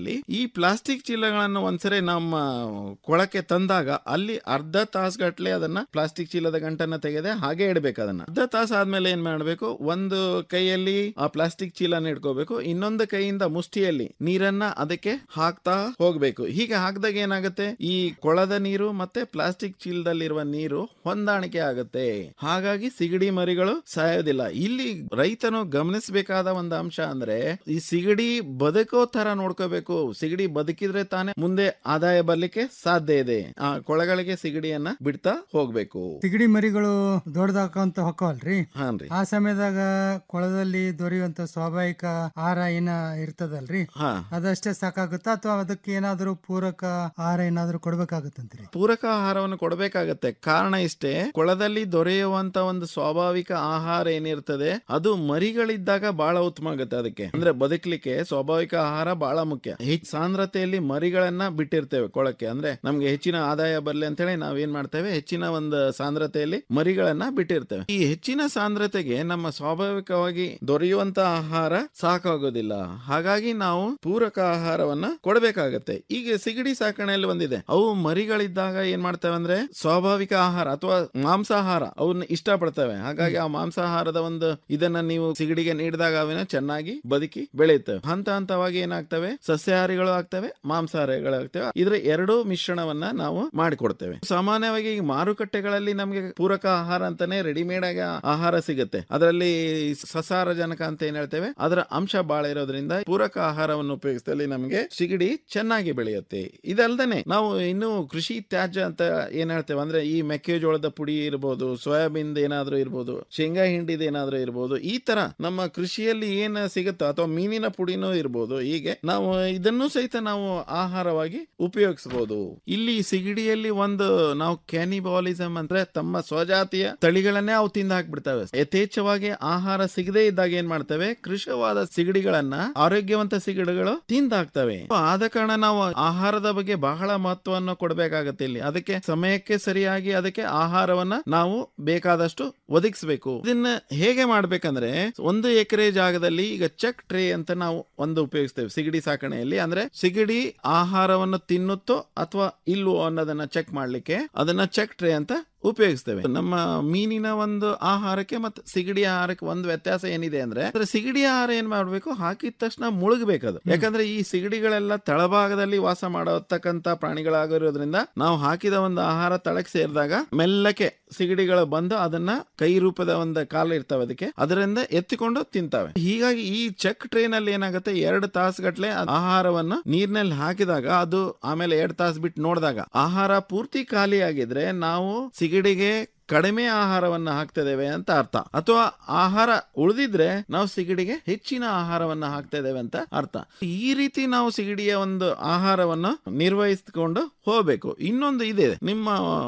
ಸಂದರ್ಭದಲ್ಲಿ ಈ ಪ್ಲಾಸ್ಟಿಕ್ ಚೀಲಗಳನ್ನು ಒಂದ್ಸರಿ ನಮ್ಮ ಕೊಳಕ್ಕೆ ತಂದಾಗ ಅಲ್ಲಿ ಅರ್ಧ ತಾಸುಗಟ್ಲೆ ಅದನ್ನ ಪ್ಲಾಸ್ಟಿಕ್ ಚೀಲದ ಗಂಟನ್ನ ತೆಗೆದೆ ಹಾಗೆ ಇಡಬೇಕು ಅದನ್ನ ಅರ್ಧ ತಾಸು ಆದ್ಮೇಲೆ ಏನ್ ಮಾಡಬೇಕು ಒಂದು ಕೈಯಲ್ಲಿ ಆ ಪ್ಲಾಸ್ಟಿಕ್ ಚೀಲನ ಇಟ್ಕೋಬೇಕು ಇನ್ನೊಂದು ಕೈಯಿಂದ ಮುಷ್ಟಿಯಲ್ಲಿ ನೀರನ್ನ ಅದಕ್ಕೆ ಹಾಕ್ತಾ ಹೋಗ್ಬೇಕು ಹೀಗೆ ಹಾಕಿದಾಗ ಏನಾಗುತ್ತೆ ಈ ಕೊಳದ ನೀರು ಮತ್ತೆ ಪ್ಲಾಸ್ಟಿಕ್ ಚೀಲದಲ್ಲಿರುವ ನೀರು ಹೊಂದಾಣಿಕೆ ಆಗುತ್ತೆ ಹಾಗಾಗಿ ಸಿಗಡಿ ಮರಿಗಳು ಸಾಯೋದಿಲ್ಲ ಇಲ್ಲಿ ರೈತನು ಗಮನಿಸಬೇಕಾದ ಒಂದು ಅಂಶ ಅಂದ್ರೆ ಈ ಸಿಗಡಿ ಬದುಕೋ ತರ ನೋಡ್ಕೋಬೇಕು ಸಿಗಡಿ ಬದುಕಿದ್ರೆ ತಾನೇ ಮುಂದೆ ಆದಾಯ ಬರ್ಲಿಕ್ಕೆ ಸಾಧ್ಯ ಇದೆ ಆ ಕೊಳಗಳಿಗೆ ಸಿಗಡಿಯನ್ನ ಬಿಡ್ತಾ ಹೋಗ್ಬೇಕು ಸಿಗಡಿ ಮರಿಗಳು ದೊಡ್ಡದಾಕಂತ ಹೊಕ್ಕವಲ್ರಿ ಹಾನ್ರಿ ಆ ಸಮಯದಾಗ ಕೊಳದಲ್ಲಿ ದೊರೆಯುವಂತ ಸ್ವಾಭಾವಿಕ ಆಹಾರ ಏನ ಇರ್ತದಲ್ರಿ ಹಾ ಅದಷ್ಟೇ ಸಾಕಾಗುತ್ತಾ ಅಥವಾ ಅದಕ್ಕೆ ಏನಾದ್ರೂ ಪೂರಕ ಆಹಾರ ಏನಾದ್ರೂ ಕೊಡ್ಬೇಕಾಗತ್ತಂತ್ರಿ ಪೂರಕ ಆಹಾರವನ್ನು ಕೊಡಬೇಕಾಗತ್ತೆ ಕಾರಣ ಇಷ್ಟೇ ಕೊಳದಲ್ಲಿ ದೊರೆಯುವಂತ ಒಂದು ಸ್ವಾಭಾವಿಕ ಆಹಾರ ಏನಿರ್ತದೆ ಅದು ಮರಿಗಳಿದ್ದಾಗ ಬಹಳ ಉತ್ತಮ ಆಗುತ್ತೆ ಅದಕ್ಕೆ ಅಂದ್ರೆ ಬದುಕಲಿಕ್ಕೆ ಸ್ವಾಭಾವಿಕ ಆಹಾರ ಬಹಳ ಮುಖ್ಯ ಹೆಚ್ಚು ಸಾಂದ್ರತೆಯಲ್ಲಿ ಮರಿಗಳನ್ನ ಬಿಟ್ಟಿರ್ತೇವೆ ಕೊಳಕ್ಕೆ ಅಂದ್ರೆ ನಮ್ಗೆ ಹೆಚ್ಚಿನ ಆದಾಯ ಬರ್ಲಿ ಅಂತ ಹೇಳಿ ನಾವ್ ಏನ್ ಮಾಡ್ತೇವೆ ಹೆಚ್ಚಿನ ಒಂದು ಸಾಂದ್ರತೆಯಲ್ಲಿ ಮರಿಗಳನ್ನ ಬಿಟ್ಟಿರ್ತೇವೆ ಈ ಹೆಚ್ಚಿನ ಸಾಂದ್ರತೆಗೆ ನಮ್ಮ ಸ್ವಾಭಾವಿಕವಾಗಿ ದೊರೆಯುವಂತ ಆಹಾರ ಸಾಕಾಗೋದಿಲ್ಲ ಹಾಗಾಗಿ ನಾವು ಪೂರಕ ಆಹಾರವನ್ನ ಕೊಡಬೇಕಾಗತ್ತೆ ಈಗ ಸಿಗಡಿ ಸಾಕಣೆಯಲ್ಲಿ ಒಂದಿದೆ ಅವು ಮರಿಗಳಿದ್ದಾಗ ಏನ್ ಮಾಡ್ತೇವೆ ಅಂದ್ರೆ ಸ್ವಾಭಾವಿಕ ಆಹಾರ ಅಥವಾ ಮಾಂಸಾಹಾರ ಅವನ್ನ ಇಷ್ಟಪಡ್ತವೆ ಹಾಗಾಗಿ ಆ ಮಾಂಸಾಹಾರದ ಒಂದು ಇದನ್ನ ನೀವು ಸಿಗಡಿಗೆ ನೀಡಿದಾಗ ಅವೇನ ಚೆನ್ನಾಗಿ ಬದುಕಿ ಬೆಳೆಯುತ್ತವೆ ಹಂತ ಹಂತವಾಗಿ ಏನಾಗ್ತವೆ ಸಸ್ಯಾಹಾರಿಗಳು ಆಗ್ತವೆ ಮಾಂಸಾಹಾರಿಗಳು ಆಗ್ತವೆ ಇದ್ರ ಎರಡೂ ಮಿಶ್ರಣವನ್ನ ನಾವು ಮಾಡಿಕೊಡ್ತೇವೆ ಸಾಮಾನ್ಯವಾಗಿ ಈ ಮಾರುಕಟ್ಟೆಗಳಲ್ಲಿ ನಮಗೆ ಪೂರಕ ಆಹಾರ ಅಂತಾನೆ ರೆಡಿಮೇಡ್ ಆಗಿ ಆಹಾರ ಸಿಗುತ್ತೆ ಅದರಲ್ಲಿ ಸಸಾರಜನಕ ಅಂತ ಏನ್ ಹೇಳ್ತೇವೆ ಅದರ ಅಂಶ ಬಹಳ ಇರೋದ್ರಿಂದ ಪೂರಕ ಆಹಾರವನ್ನು ಉಪಯೋಗಿಸಿದಲ್ಲಿ ನಮಗೆ ಸಿಗಡಿ ಚೆನ್ನಾಗಿ ಬೆಳೆಯುತ್ತೆ ಇದಲ್ದೇನೆ ನಾವು ಇನ್ನು ಕೃಷಿ ತ್ಯಾಜ್ಯ ಅಂತ ಏನ್ ಹೇಳ್ತೇವೆ ಅಂದ್ರೆ ಈ ಮೆಕ್ಕೆಜೋಳದ ಪುಡಿ ಇರ್ಬೋದು ಸೋಯಾಬೀನ್ ಏನಾದ್ರೂ ಇರ್ಬೋದು ಶೇಂಗಾ ಹಿಂಡಿದ ಏನಾದ್ರೂ ಇರ್ಬೋದು ಈ ತರ ನಮ್ಮ ಕೃಷಿಯಲ್ಲಿ ಏನ್ ಸಿಗುತ್ತೋ ಅಥವಾ ಮೀನಿನ ಪುಡಿನೂ ಇರ್ಬೋದು ಹೀಗೆ ನಾವು ಇದನ್ನು ಸಹಿತ ನಾವು ಆಹಾರವಾಗಿ ಉಪಯೋಗಿಸಬಹುದು ಇಲ್ಲಿ ಸಿಗಡಿಯಲ್ಲಿ ಒಂದು ನಾವು ಕ್ಯಾನಿಬಾಲಿಸಮ್ ಅಂದ್ರೆ ತಮ್ಮ ಸ್ವಜಾತಿಯ ತಳಿಗಳನ್ನೇ ಅವು ತಿಂದು ಹಾಕ್ಬಿಡ್ತವೆ ಯಥೇಚ್ಛವಾಗಿ ಆಹಾರ ಸಿಗದೇ ಇದ್ದಾಗ ಏನ್ ಮಾಡ್ತವೆ ಕೃಷವಾದ ಸಿಗಡಿಗಳನ್ನ ಆರೋಗ್ಯವಂತ ಸಿಗಡಿಗಳು ತಿಂದು ಹಾಕ್ತವೆ ಆದ ಕಾರಣ ನಾವು ಆಹಾರದ ಬಗ್ಗೆ ಬಹಳ ಮಹತ್ವವನ್ನು ಕೊಡಬೇಕಾಗತ್ತೆ ಇಲ್ಲಿ ಅದಕ್ಕೆ ಸಮಯಕ್ಕೆ ಸರಿಯಾಗಿ ಅದಕ್ಕೆ ಆಹಾರವನ್ನ ನಾವು ಬೇಕಾದಷ್ಟು ಒದಗಿಸಬೇಕು ಇದನ್ನ ಹೇಗೆ ಮಾಡ್ಬೇಕಂದ್ರೆ ಒಂದು ಎಕರೆ ಜಾಗದಲ್ಲಿ ಈಗ ಚೆಕ್ ಟ್ರೇ ಅಂತ ನಾವು ಒಂದು ಉಪಯೋಗಿಸ್ತೇವೆ ಸಿಗಡಿ ಸಾಕಣೆಯಲ್ಲಿ ಅಂದ್ರೆ ಸಿಗಡಿ ಆಹಾರವನ್ನು ತಿನ್ನುತ್ತೋ ಅಥವಾ ಇಲ್ವೋ ಅನ್ನೋದನ್ನ ಚೆಕ್ ಮಾಡ್ಲಿಕ್ಕೆ ಅದನ್ನ ಚೆಕ್ ಟ್ರೇ ಅಂತ ಉಪಯೋಗಿಸ್ತೇವೆ ನಮ್ಮ ಮೀನಿನ ಒಂದು ಆಹಾರಕ್ಕೆ ಮತ್ತು ಸಿಗಡಿ ಆಹಾರಕ್ಕೆ ಒಂದು ವ್ಯತ್ಯಾಸ ಏನಿದೆ ಅಂದ್ರೆ ಅಂದ್ರೆ ಸಿಗಡಿ ಆಹಾರ ಏನ್ ಮಾಡ್ಬೇಕು ಹಾಕಿದ ತಕ್ಷಣ ಮುಳುಗಬೇಕದು ಯಾಕಂದ್ರೆ ಈ ಸಿಗಡಿಗಳೆಲ್ಲ ತಳಭಾಗದಲ್ಲಿ ವಾಸ ಮಾಡತಕ್ಕಂತ ಪ್ರಾಣಿಗಳಾಗಿರೋದ್ರಿಂದ ನಾವು ಹಾಕಿದ ಒಂದು ಆಹಾರ ತಳಕ್ಕೆ ಸೇರಿದಾಗ ಮೆಲ್ಲಕ್ಕೆ ಸಿಗಡಿಗಳು ಬಂದು ಅದನ್ನ ಕೈ ರೂಪದ ಒಂದು ಕಾಲು ಇರ್ತವೆ ಅದಕ್ಕೆ ಅದರಿಂದ ಎತ್ತಿಕೊಂಡು ತಿಂತವೆ ಹೀಗಾಗಿ ಈ ಚೆಕ್ ಟ್ರೈನ್ ಅಲ್ಲಿ ಏನಾಗುತ್ತೆ ಎರಡು ತಾಸುಗಟ್ಲೆ ಆಹಾರವನ್ನು ನೀರಿನಲ್ಲಿ ಹಾಕಿದಾಗ ಅದು ಆಮೇಲೆ ಎರಡು ತಾಸು ಬಿಟ್ಟು ನೋಡಿದಾಗ ಆಹಾರ ಪೂರ್ತಿ ಖಾಲಿ ಆಗಿದ್ರೆ ನಾವು ಸಿಗಡಿಗೆ ಕಡಿಮೆ ಆಹಾರವನ್ನ ಹಾಕ್ತಿದ್ದೇವೆ ಅಂತ ಅರ್ಥ ಅಥವಾ ಆಹಾರ ಉಳಿದಿದ್ರೆ ನಾವು ಸಿಗಡಿಗೆ ಹೆಚ್ಚಿನ ಆಹಾರವನ್ನ ಹಾಕ್ತಾ ಇದ್ದೇವೆ ಅಂತ ಅರ್ಥ ಈ ರೀತಿ ನಾವು ಸಿಗಡಿಯ ಒಂದು ಆಹಾರವನ್ನು ನಿರ್ವಹಿಸಿಕೊಂಡು ಹೋಗ್ಬೇಕು ಇನ್ನೊಂದು ಇದೆ ನಿಮ್ಮ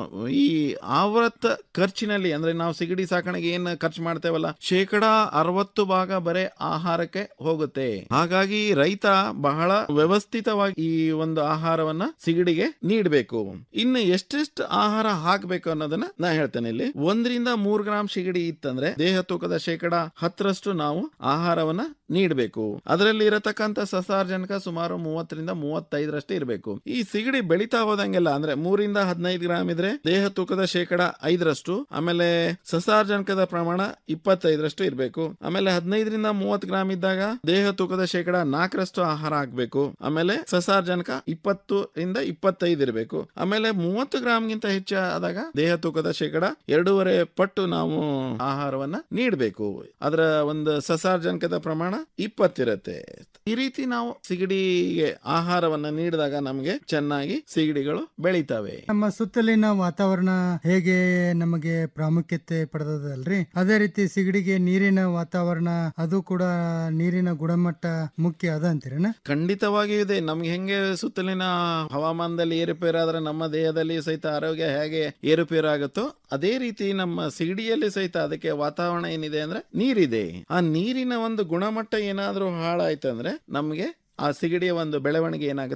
ಈ ಆವೃತ್ತ ಖರ್ಚಿನಲ್ಲಿ ಅಂದ್ರೆ ನಾವು ಸಿಗಡಿ ಸಾಕಣೆಗೆ ಏನ್ ಖರ್ಚು ಮಾಡ್ತೇವಲ್ಲ ಶೇಕಡ ಅರವತ್ತು ಭಾಗ ಬರೇ ಆಹಾರಕ್ಕೆ ಹೋಗುತ್ತೆ ಹಾಗಾಗಿ ರೈತ ಬಹಳ ವ್ಯವಸ್ಥಿತವಾಗಿ ಈ ಒಂದು ಆಹಾರವನ್ನ ಸಿಗಡಿಗೆ ನೀಡಬೇಕು ಇನ್ನು ಎಷ್ಟೆಷ್ಟು ಆಹಾರ ಹಾಕ್ಬೇಕು ಅನ್ನೋದನ್ನ ನಾ ಹೇಳ್ತೇನೆ ಇಲ್ಲಿ ಒಂದರಿಂದ ಮೂರ್ ಗ್ರಾಮ್ ಸಿಗಡಿ ಇತ್ತಂದ್ರೆ ದೇಹ ತೂಕದ ಶೇಕಡ ಹತ್ತರಷ್ಟು ನಾವು ಆಹಾರವನ್ನ ನೀಡಬೇಕು ಅದರಲ್ಲಿ ಇರತಕ್ಕಂತ ಸಸಾರ್ಜನಕ ಸುಮಾರು ಮೂವತ್ತರಿಂದ ಮೂವತ್ತೈದರಷ್ಟು ಇರಬೇಕು ಈ ಸಿಗಡಿ ಬೆಳಿತಾ ಹೋದಂಗೆಲ್ಲ ಅಂದ್ರೆ ಮೂರಿಂದ ಹದಿನೈದು ಗ್ರಾಮ್ ಇದ್ರೆ ದೇಹ ತೂಕದ ಶೇಕಡ ಐದರಷ್ಟು ಆಮೇಲೆ ಸಸಾರ್ಜನಕದ ಪ್ರಮಾಣ ಇಪ್ಪತ್ತೈದರಷ್ಟು ಇರಬೇಕು ಆಮೇಲೆ ಹದಿನೈದರಿಂದ ಮೂವತ್ತು ಗ್ರಾಮ್ ಇದ್ದಾಗ ದೇಹ ತೂಕದ ಶೇಕಡ ನಾಲ್ಕರಷ್ಟು ಆಹಾರ ಹಾಕ್ಬೇಕು ಆಮೇಲೆ ಸಸಾರ್ಜನಕ ಇಪ್ಪತ್ತು ಇಂದ ಇಪ್ಪತ್ತೈದು ಇರಬೇಕು ಆಮೇಲೆ ಮೂವತ್ತು ಗ್ರಾಮ್ಗಿಂತ ಹೆಚ್ಚಾದಾಗ ದೇಹ ತೂಕದ ಶೇಕಡ ಎರಡೂವರೆ ಪಟ್ಟು ನಾವು ಆಹಾರವನ್ನ ನೀಡಬೇಕು ಅದರ ಒಂದು ಸಸಾರ್ಜನಕದ ಪ್ರಮಾಣ ಇಪ್ಪತ್ತಿರತ್ತೆ ಈ ರೀತಿ ನಾವು ಸಿಗಡಿಗೆ ಆಹಾರವನ್ನ ನೀಡಿದಾಗ ನಮಗೆ ಚೆನ್ನಾಗಿ ಸಿಗಡಿಗಳು ಬೆಳಿತವೆ ನಮ್ಮ ಸುತ್ತಲಿನ ವಾತಾವರಣ ಹೇಗೆ ನಮಗೆ ಪ್ರಾಮುಖ್ಯತೆ ಪಡೆದದಲ್ರಿ ಅದೇ ರೀತಿ ಸಿಗಡಿಗೆ ನೀರಿನ ವಾತಾವರಣ ಅದು ಕೂಡ ನೀರಿನ ಗುಣಮಟ್ಟ ಮುಖ್ಯ ಅದ ಅಂತೀರೇನ ಖಂಡಿತವಾಗಿಯೂ ಇದೆ ನಮ್ಗೆ ಹೆಂಗೆ ಸುತ್ತಲಿನ ಹವಾಮಾನದಲ್ಲಿ ಏರುಪೇರಾದ್ರೆ ನಮ್ಮ ದೇಹದಲ್ಲಿ ಸಹಿತ ಆರೋಗ್ಯ ಹೇಗೆ ಏರುಪೇರು ಆಗುತ್ತೋ ಅದೇ ರೀತಿ ನಮ್ಮ ಸಿಗಡಿಯಲ್ಲಿ ಸಹಿತ ಅದಕ್ಕೆ ವಾತಾವರಣ ಏನಿದೆ ಅಂದ್ರೆ ನೀರಿದೆ ಆ ನೀರಿನ ಒಂದು ಗುಣಮಟ್ಟ ಏನಾದ್ರೂ ಹಾಳಾಯ್ತು ಅಂದ್ರೆ ನಮ್ಗೆ ಆ ಸಿಗಡಿಯ ಒಂದು ಬೆಳವಣಿಗೆ ಏನಾಗುತ್ತೆ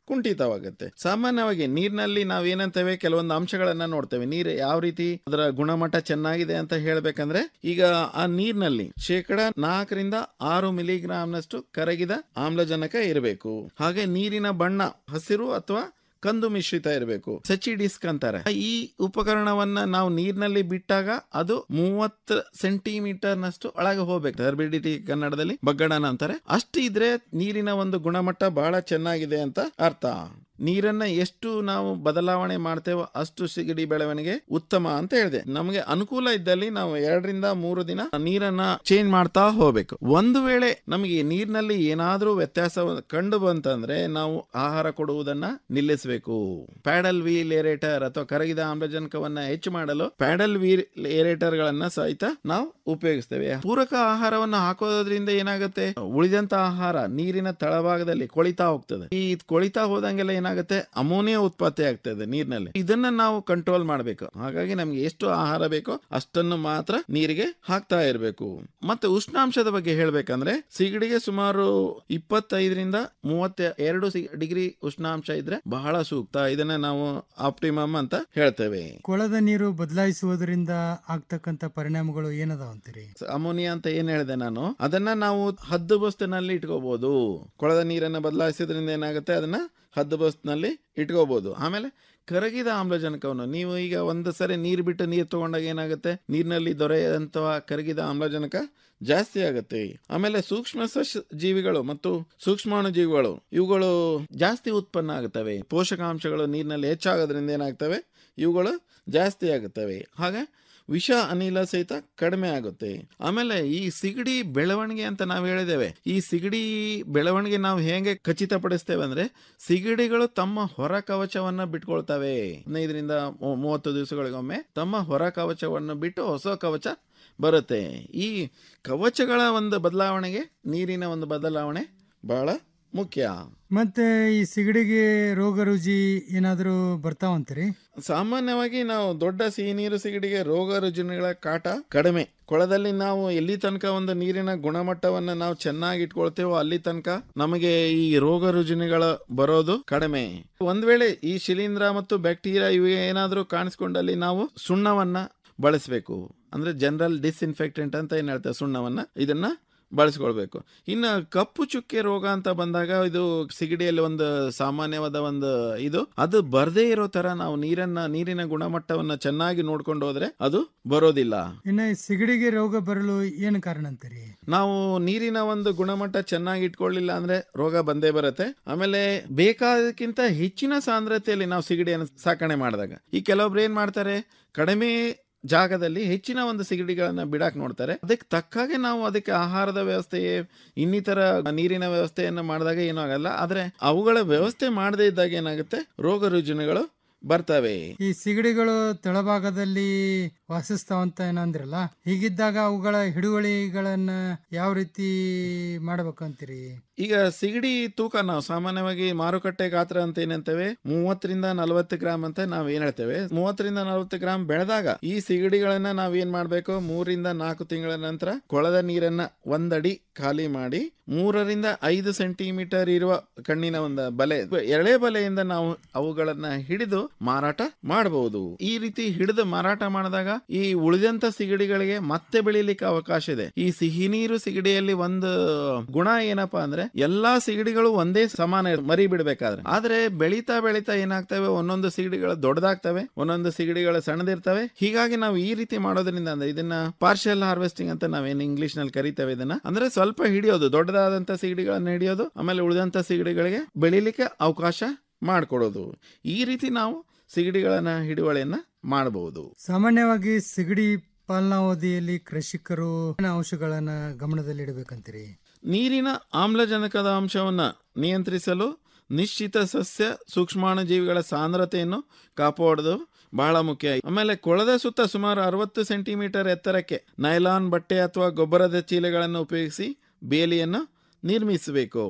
ಕುಂಠಿತವಾಗುತ್ತೆ ಸಾಮಾನ್ಯವಾಗಿ ನೀರಿನಲ್ಲಿ ನಾವೇನಂತೇವೆ ಕೆಲವೊಂದು ಅಂಶಗಳನ್ನ ನೋಡ್ತೇವೆ ನೀರು ಯಾವ ರೀತಿ ಅದರ ಗುಣಮಟ್ಟ ಚೆನ್ನಾಗಿದೆ ಅಂತ ಹೇಳ್ಬೇಕಂದ್ರೆ ಈಗ ಆ ನೀರಿನಲ್ಲಿ ಶೇಕಡ ನಾಲ್ಕರಿಂದ ಆರು ಮಿಲಿಗ್ರಾಮ್ನಷ್ಟು ಕರಗಿದ ಆಮ್ಲಜನಕ ಇರಬೇಕು ಹಾಗೆ ನೀರಿನ ಬಣ್ಣ ಹಸಿರು ಅಥವಾ ಕಂದು ಮಿಶ್ರಿತ ಇರಬೇಕು ಸಚಿ ಡಿಸ್ಕ್ ಅಂತಾರೆ ಈ ಉಪಕರಣವನ್ನ ನಾವು ನೀರಿನಲ್ಲಿ ಬಿಟ್ಟಾಗ ಅದು ಮೂವತ್ತು ಸೆಂಟಿಮೀಟರ್ ನಷ್ಟು ಒಳಗೆ ಹೋಗ್ಬೇಕು ಟರ್ಬಿಡಿಟಿ ಕನ್ನಡದಲ್ಲಿ ಬಗ್ಗಡನ ಅಂತಾರೆ ಅಷ್ಟು ಇದ್ರೆ ನೀರಿನ ಒಂದು ಗುಣಮಟ್ಟ ಬಹಳ ಚೆನ್ನಾಗಿದೆ ಅಂತ ಅರ್ಥ ನೀರನ್ನ ಎಷ್ಟು ನಾವು ಬದಲಾವಣೆ ಮಾಡ್ತೇವೋ ಅಷ್ಟು ಸಿಗಡಿ ಬೆಳವಣಿಗೆ ಉತ್ತಮ ಅಂತ ಹೇಳಿದೆ ನಮಗೆ ಅನುಕೂಲ ಇದ್ದಲ್ಲಿ ನಾವು ಎರಡರಿಂದ ಮೂರು ದಿನ ನೀರನ್ನ ಚೇಂಜ್ ಮಾಡ್ತಾ ಹೋಗ್ಬೇಕು ಒಂದು ವೇಳೆ ನಮಗೆ ನೀರಿನಲ್ಲಿ ಏನಾದ್ರೂ ವ್ಯತ್ಯಾಸ ಕಂಡು ಬಂತಂದ್ರೆ ನಾವು ಆಹಾರ ಕೊಡುವುದನ್ನ ನಿಲ್ಲಿಸಬೇಕು ಪ್ಯಾಡಲ್ ವೀಲ್ ಏರೇಟರ್ ಅಥವಾ ಕರಗಿದ ಆಮ್ಲಜನಕವನ್ನ ಹೆಚ್ಚು ಮಾಡಲು ಪ್ಯಾಡಲ್ ವೀಲ್ ಏರೇಟರ್ ಗಳನ್ನ ಸಹಿತ ನಾವು ಉಪಯೋಗಿಸ್ತೇವೆ ಪೂರಕ ಆಹಾರವನ್ನು ಹಾಕೋದ್ರಿಂದ ಏನಾಗುತ್ತೆ ಉಳಿದಂತ ಆಹಾರ ನೀರಿನ ತಳಭಾಗದಲ್ಲಿ ಕೊಳಿತಾ ಹೋಗ್ತದೆ ಈ ಕೊಳಿತಾ ಹೋದಂಗೆಲ್ಲ ಏನಾಗುತ್ತೆ ಅಮೋನಿಯಾ ಉತ್ಪತ್ತಿ ಆಗ್ತದೆ ನೀರಿನಲ್ಲಿ ಇದನ್ನ ನಾವು ಕಂಟ್ರೋಲ್ ಮಾಡಬೇಕು ಹಾಗಾಗಿ ನಮ್ಗೆ ಎಷ್ಟು ಆಹಾರ ಬೇಕೋ ಅಷ್ಟನ್ನು ಮಾತ್ರ ನೀರಿಗೆ ಹಾಕ್ತಾ ಇರಬೇಕು ಮತ್ತೆ ಉಷ್ಣಾಂಶದ ಬಗ್ಗೆ ಹೇಳ್ಬೇಕಂದ್ರೆ ಸಿಗಡಿಗೆ ಸುಮಾರು ಇಪ್ಪತ್ತೈದರಿಂದ ಮೂವತ್ತ ಎರಡು ಡಿಗ್ರಿ ಉಷ್ಣಾಂಶ ಇದ್ರೆ ಬಹಳ ಸೂಕ್ತ ಇದನ್ನ ನಾವು ಆಪ್ಟಿಮಮ್ ಅಂತ ಹೇಳ್ತೇವೆ ಕೊಳದ ನೀರು ಬದಲಾಯಿಸುವುದರಿಂದ ಆಗ್ತಕ್ಕಂತ ಪರಿಣಾಮಗಳು ಏನದಾವ ಅಂತೀರಿ ಅಮೋನಿಯಾ ಅಂತ ಏನ್ ಹೇಳಿದೆ ನಾನು ಅದನ್ನ ನಾವು ಹದ್ದು ಬಸ್ತಿನಲ್ಲಿ ಇಟ್ಕೋಬಹುದು ಕೊಳದ ನೀರನ್ನ ಬದಲಾಯಿಸೋದ್ರಿಂದ ಏನಾಗುತ್ತೆ ಅದನ್ನ ಹದ್ದು ಬಸ್ನಲ್ಲಿ ಇಟ್ಕೋಬಹುದು ಆಮೇಲೆ ಕರಗಿದ ಆಮ್ಲಜನಕವನ್ನು ನೀವು ಈಗ ಒಂದು ಸರಿ ನೀರು ಬಿಟ್ಟು ನೀರು ತಗೊಂಡಾಗ ಏನಾಗುತ್ತೆ ನೀರಿನಲ್ಲಿ ದೊರೆಯಂತಹ ಕರಗಿದ ಆಮ್ಲಜನಕ ಜಾಸ್ತಿ ಆಗುತ್ತೆ ಆಮೇಲೆ ಸೂಕ್ಷ್ಮ ಸಸ್ಯ ಜೀವಿಗಳು ಮತ್ತು ಸೂಕ್ಷ್ಮಾಣು ಜೀವಿಗಳು ಇವುಗಳು ಜಾಸ್ತಿ ಉತ್ಪನ್ನ ಆಗುತ್ತವೆ ಪೋಷಕಾಂಶಗಳು ನೀರಿನಲ್ಲಿ ಹೆಚ್ಚಾಗೋದ್ರಿಂದ ಏನಾಗ್ತವೆ ಇವುಗಳು ಜಾಸ್ತಿ ಆಗುತ್ತವೆ ಹಾಗೆ ವಿಷ ಅನಿಲ ಸಹಿತ ಕಡಿಮೆ ಆಗುತ್ತೆ ಆಮೇಲೆ ಈ ಸಿಗಡಿ ಬೆಳವಣಿಗೆ ಅಂತ ನಾವು ಹೇಳಿದ್ದೇವೆ ಈ ಸಿಗಡಿ ಬೆಳವಣಿಗೆ ನಾವು ಹೇಗೆ ಖಚಿತಪಡಿಸ್ತೇವೆ ಅಂದ್ರೆ ಸಿಗಡಿಗಳು ತಮ್ಮ ಹೊರ ಕವಚವನ್ನ ಬಿಟ್ಕೊಳ್ತವೆ ಹದಿನೈದರಿಂದ ಮೂ- ಮೂವತ್ತು ದಿವಸಗಳಿಗೊಮ್ಮೆ ತಮ್ಮ ಹೊರ ಕವಚವನ್ನು ಬಿಟ್ಟು ಹೊಸ ಕವಚ ಬರುತ್ತೆ ಈ ಕವಚಗಳ ಒಂದು ಬದಲಾವಣೆಗೆ ನೀರಿನ ಒಂದು ಬದಲಾವಣೆ ಬಹಳ ಮುಖ್ಯ ಮತ್ತೆ ಈ ಸಿಗಡಿಗೆ ರೋಗ ರುಜಿ ಏನಾದರೂ ಬರ್ತಾವಂತೀರಿ ಸಾಮಾನ್ಯವಾಗಿ ನಾವು ದೊಡ್ಡ ಸಿಹಿ ನೀರು ಸಿಗಡಿಗೆ ರೋಗ ರುಜಿನಗಳ ಕಾಟ ಕಡಿಮೆ ಕೊಳದಲ್ಲಿ ನಾವು ಎಲ್ಲಿ ತನಕ ಒಂದು ನೀರಿನ ಗುಣಮಟ್ಟವನ್ನ ನಾವು ಚೆನ್ನಾಗಿ ಇಟ್ಕೊಳ್ತೇವೋ ಅಲ್ಲಿ ತನಕ ನಮಗೆ ಈ ರೋಗ ರುಜಿನಗಳ ಬರೋದು ಕಡಿಮೆ ಒಂದ್ ವೇಳೆ ಈ ಶಿಲೀಂಧ್ರ ಮತ್ತು ಬ್ಯಾಕ್ಟೀರಿಯಾ ಇವು ಏನಾದರೂ ಕಾಣಿಸ್ಕೊಂಡಲ್ಲಿ ನಾವು ಸುಣ್ಣವನ್ನ ಬಳಸಬೇಕು ಅಂದ್ರೆ ಜನರಲ್ ಡಿಸ್ಇನ್ಫೆಕ್ಟೆಂಟ್ ಅಂತ ಏನ್ ಹೇಳ್ತೇವೆ ಸುಣ್ಣವನ್ನ ಇದನ್ನ ಬಳಸ್ಕೊಳ್ಬೇಕು ಇನ್ನು ಕಪ್ಪು ಚುಕ್ಕೆ ರೋಗ ಅಂತ ಬಂದಾಗ ಇದು ಸಿಗಡಿಯಲ್ಲಿ ಒಂದು ಸಾಮಾನ್ಯವಾದ ಒಂದು ಇದು ಅದು ಬರದೇ ಇರೋ ತರ ನಾವು ನೀರನ್ನ ನೀರಿನ ಗುಣಮಟ್ಟವನ್ನ ಚೆನ್ನಾಗಿ ನೋಡ್ಕೊಂಡು ಹೋದ್ರೆ ಅದು ಬರೋದಿಲ್ಲ ಇನ್ನು ಈ ಸಿಗಡಿಗೆ ರೋಗ ಬರಲು ಏನು ಕಾರಣ ಅಂತೀರಿ ನಾವು ನೀರಿನ ಒಂದು ಗುಣಮಟ್ಟ ಚೆನ್ನಾಗಿ ಇಟ್ಕೊಳ್ಳಿಲ್ಲ ಅಂದ್ರೆ ರೋಗ ಬಂದೇ ಬರುತ್ತೆ ಆಮೇಲೆ ಬೇಕಾದಕ್ಕಿಂತ ಹೆಚ್ಚಿನ ಸಾಂದ್ರತೆಯಲ್ಲಿ ನಾವು ಸಿಗಡಿಯನ್ನು ಸಾಕಣೆ ಮಾಡಿದಾಗ ಈ ಕೆಲವೊಬ್ರು ಏನ್ ಮಾಡ್ತಾರೆ ಕಡಿಮೆ ಜಾಗದಲ್ಲಿ ಹೆಚ್ಚಿನ ಒಂದು ಸಿಗಡಿಗಳನ್ನ ಬಿಡಾಕ್ ನೋಡ್ತಾರೆ ಅದಕ್ಕೆ ತಕ್ಕಾಗೆ ನಾವು ಅದಕ್ಕೆ ಆಹಾರದ ವ್ಯವಸ್ಥೆ ಇನ್ನಿತರ ನೀರಿನ ವ್ಯವಸ್ಥೆಯನ್ನ ಮಾಡಿದಾಗ ಏನೂ ಆಗಲ್ಲ ಆದ್ರೆ ಅವುಗಳ ವ್ಯವಸ್ಥೆ ಮಾಡದೇ ಇದ್ದಾಗ ಏನಾಗುತ್ತೆ ರೋಗ ರುಜಿನಗಳು ಬರ್ತವೆ ಈ ಸಿಗಡಿಗಳು ತಳಭಾಗದಲ್ಲಿ ವಾಸಿಸ್ತಾವಂತ ಏನಂದ್ರಲ್ಲ ಹೀಗಿದ್ದಾಗ ಅವುಗಳ ಹಿಡುವಳಿಗಳನ್ನ ಯಾವ ರೀತಿ ಮಾಡ್ಬೇಕಂತೀರಿ ಈಗ ಸಿಗಡಿ ತೂಕ ನಾವು ಸಾಮಾನ್ಯವಾಗಿ ಮಾರುಕಟ್ಟೆ ಗಾತ್ರ ಅಂತ ಏನಂತೇವೆ ಮೂವತ್ತರಿಂದ ನಲವತ್ತು ಗ್ರಾಮ್ ಅಂತ ನಾವ್ ಏನ್ ಹೇಳ್ತೇವೆ ಮೂವತ್ತರಿಂದ ನಲವತ್ತು ಗ್ರಾಮ್ ಬೆಳೆದಾಗ ಈ ಸಿಗಡಿಗಳನ್ನ ನಾವ್ ಏನ್ ಮಾಡ್ಬೇಕು ಮೂರಿಂದ ನಾಲ್ಕು ತಿಂಗಳ ನಂತರ ಕೊಳದ ನೀರನ್ನ ಒಂದಡಿ ಖಾಲಿ ಮಾಡಿ ಮೂರರಿಂದ ಐದು ಸೆಂಟಿಮೀಟರ್ ಇರುವ ಕಣ್ಣಿನ ಒಂದು ಬಲೆ ಎಳೆ ಬಲೆಯಿಂದ ನಾವು ಅವುಗಳನ್ನ ಹಿಡಿದು ಮಾರಾಟ ಮಾಡಬಹುದು ಈ ರೀತಿ ಹಿಡಿದು ಮಾರಾಟ ಮಾಡಿದಾಗ ಈ ಉಳಿದಂತ ಸಿಗಡಿಗಳಿಗೆ ಮತ್ತೆ ಬೆಳಿಲಿಕ್ಕೆ ಅವಕಾಶ ಇದೆ ಈ ಸಿಹಿ ನೀರು ಸಿಗಡಿಯಲ್ಲಿ ಒಂದು ಗುಣ ಏನಪ್ಪಾ ಅಂದ್ರೆ ಎಲ್ಲಾ ಸಿಗಡಿಗಳು ಒಂದೇ ಸಮಾನ ಇರ್- ಮರಿ ಬಿಡ್ಬೇಕಾದ್ರೆ ಆದ್ರೆ ಬೆಳೀತಾ ಬೆಳೀತಾ ಏನಾಗ್ತವೆ ಒಂದೊಂದು ಸಿಗಡಿಗಳು ದೊಡ್ಡದಾಗ್ತವೆ ಒಂದೊಂದು ಸಿಗಡಿಗಳು ಸಣ್ಣದಿರ್ತವೆ ಹೀಗಾಗಿ ನಾವು ಈ ರೀತಿ ಮಾಡೋದ್ರಿಂದ ಅಂದ್ರೆ ಇದನ್ನ ಪಾರ್ಷಿಯಲ್ ಹಾರ್ವೆಸ್ಟಿಂಗ್ ಅಂತ ನಾವೇನು ಇಂಗ್ಲಿಷ್ ನಲ್ಲಿ ಕರಿತೇವೆ ಇದನ್ನ ಅಂದ್ರೆ ಸ್ವಲ್ಪ ಹಿಡಿಯೋದು ದೊಡ್ಡದಾದಂತ ಸಿಗಡಿಗಳನ್ನ ಹಿಡಿಯೋದು ಆಮೇಲೆ ಉಳಿದಂತ ಸಿಗಡಿಗಳಿಗೆ ಬೆಳಿಲಿಕ್ಕೆ ಅವಕಾಶ ಮಾಡಿಕೊಡೋದು ಈ ರೀತಿ ನಾವು ಸಿಗಡಿಗಳನ್ನ ಹಿಡುವಳಿಯನ್ನ ಮಾಡಬಹುದು ಸಾಮಾನ್ಯವಾಗಿ ಸಿಗಡಿ ಪಾಲನಾವಧಿಯಲ್ಲಿ ಕೃಷಿಕರು ಏನ್ ಅಂಶಗಳನ್ನ ಗಮನದಲ್ಲಿಡಬೇಕಂತೀರಿ ನೀರಿನ ಆಮ್ಲಜನಕದ ಅಂಶವನ್ನು ನಿಯಂತ್ರಿಸಲು ನಿಶ್ಚಿತ ಸಸ್ಯ ಸೂಕ್ಷ್ಮಾಣು ಜೀವಿಗಳ ಸಾಂದ್ರತೆಯನ್ನು ಕಾಪಾಡೋದು ಬಹಳ ಮುಖ್ಯ ಆಮೇಲೆ ಕೊಳದ ಸುತ್ತ ಸುಮಾರು ಅರವತ್ತು ಸೆಂಟಿಮೀಟರ್ ಎತ್ತರಕ್ಕೆ ನೈಲಾನ್ ಬಟ್ಟೆ ಅಥವಾ ಗೊಬ್ಬರದ ಚೀಲಗಳನ್ನು ಉಪಯೋಗಿಸಿ ಬೇಲಿಯನ್ನು ನಿರ್ಮಿಸಬೇಕು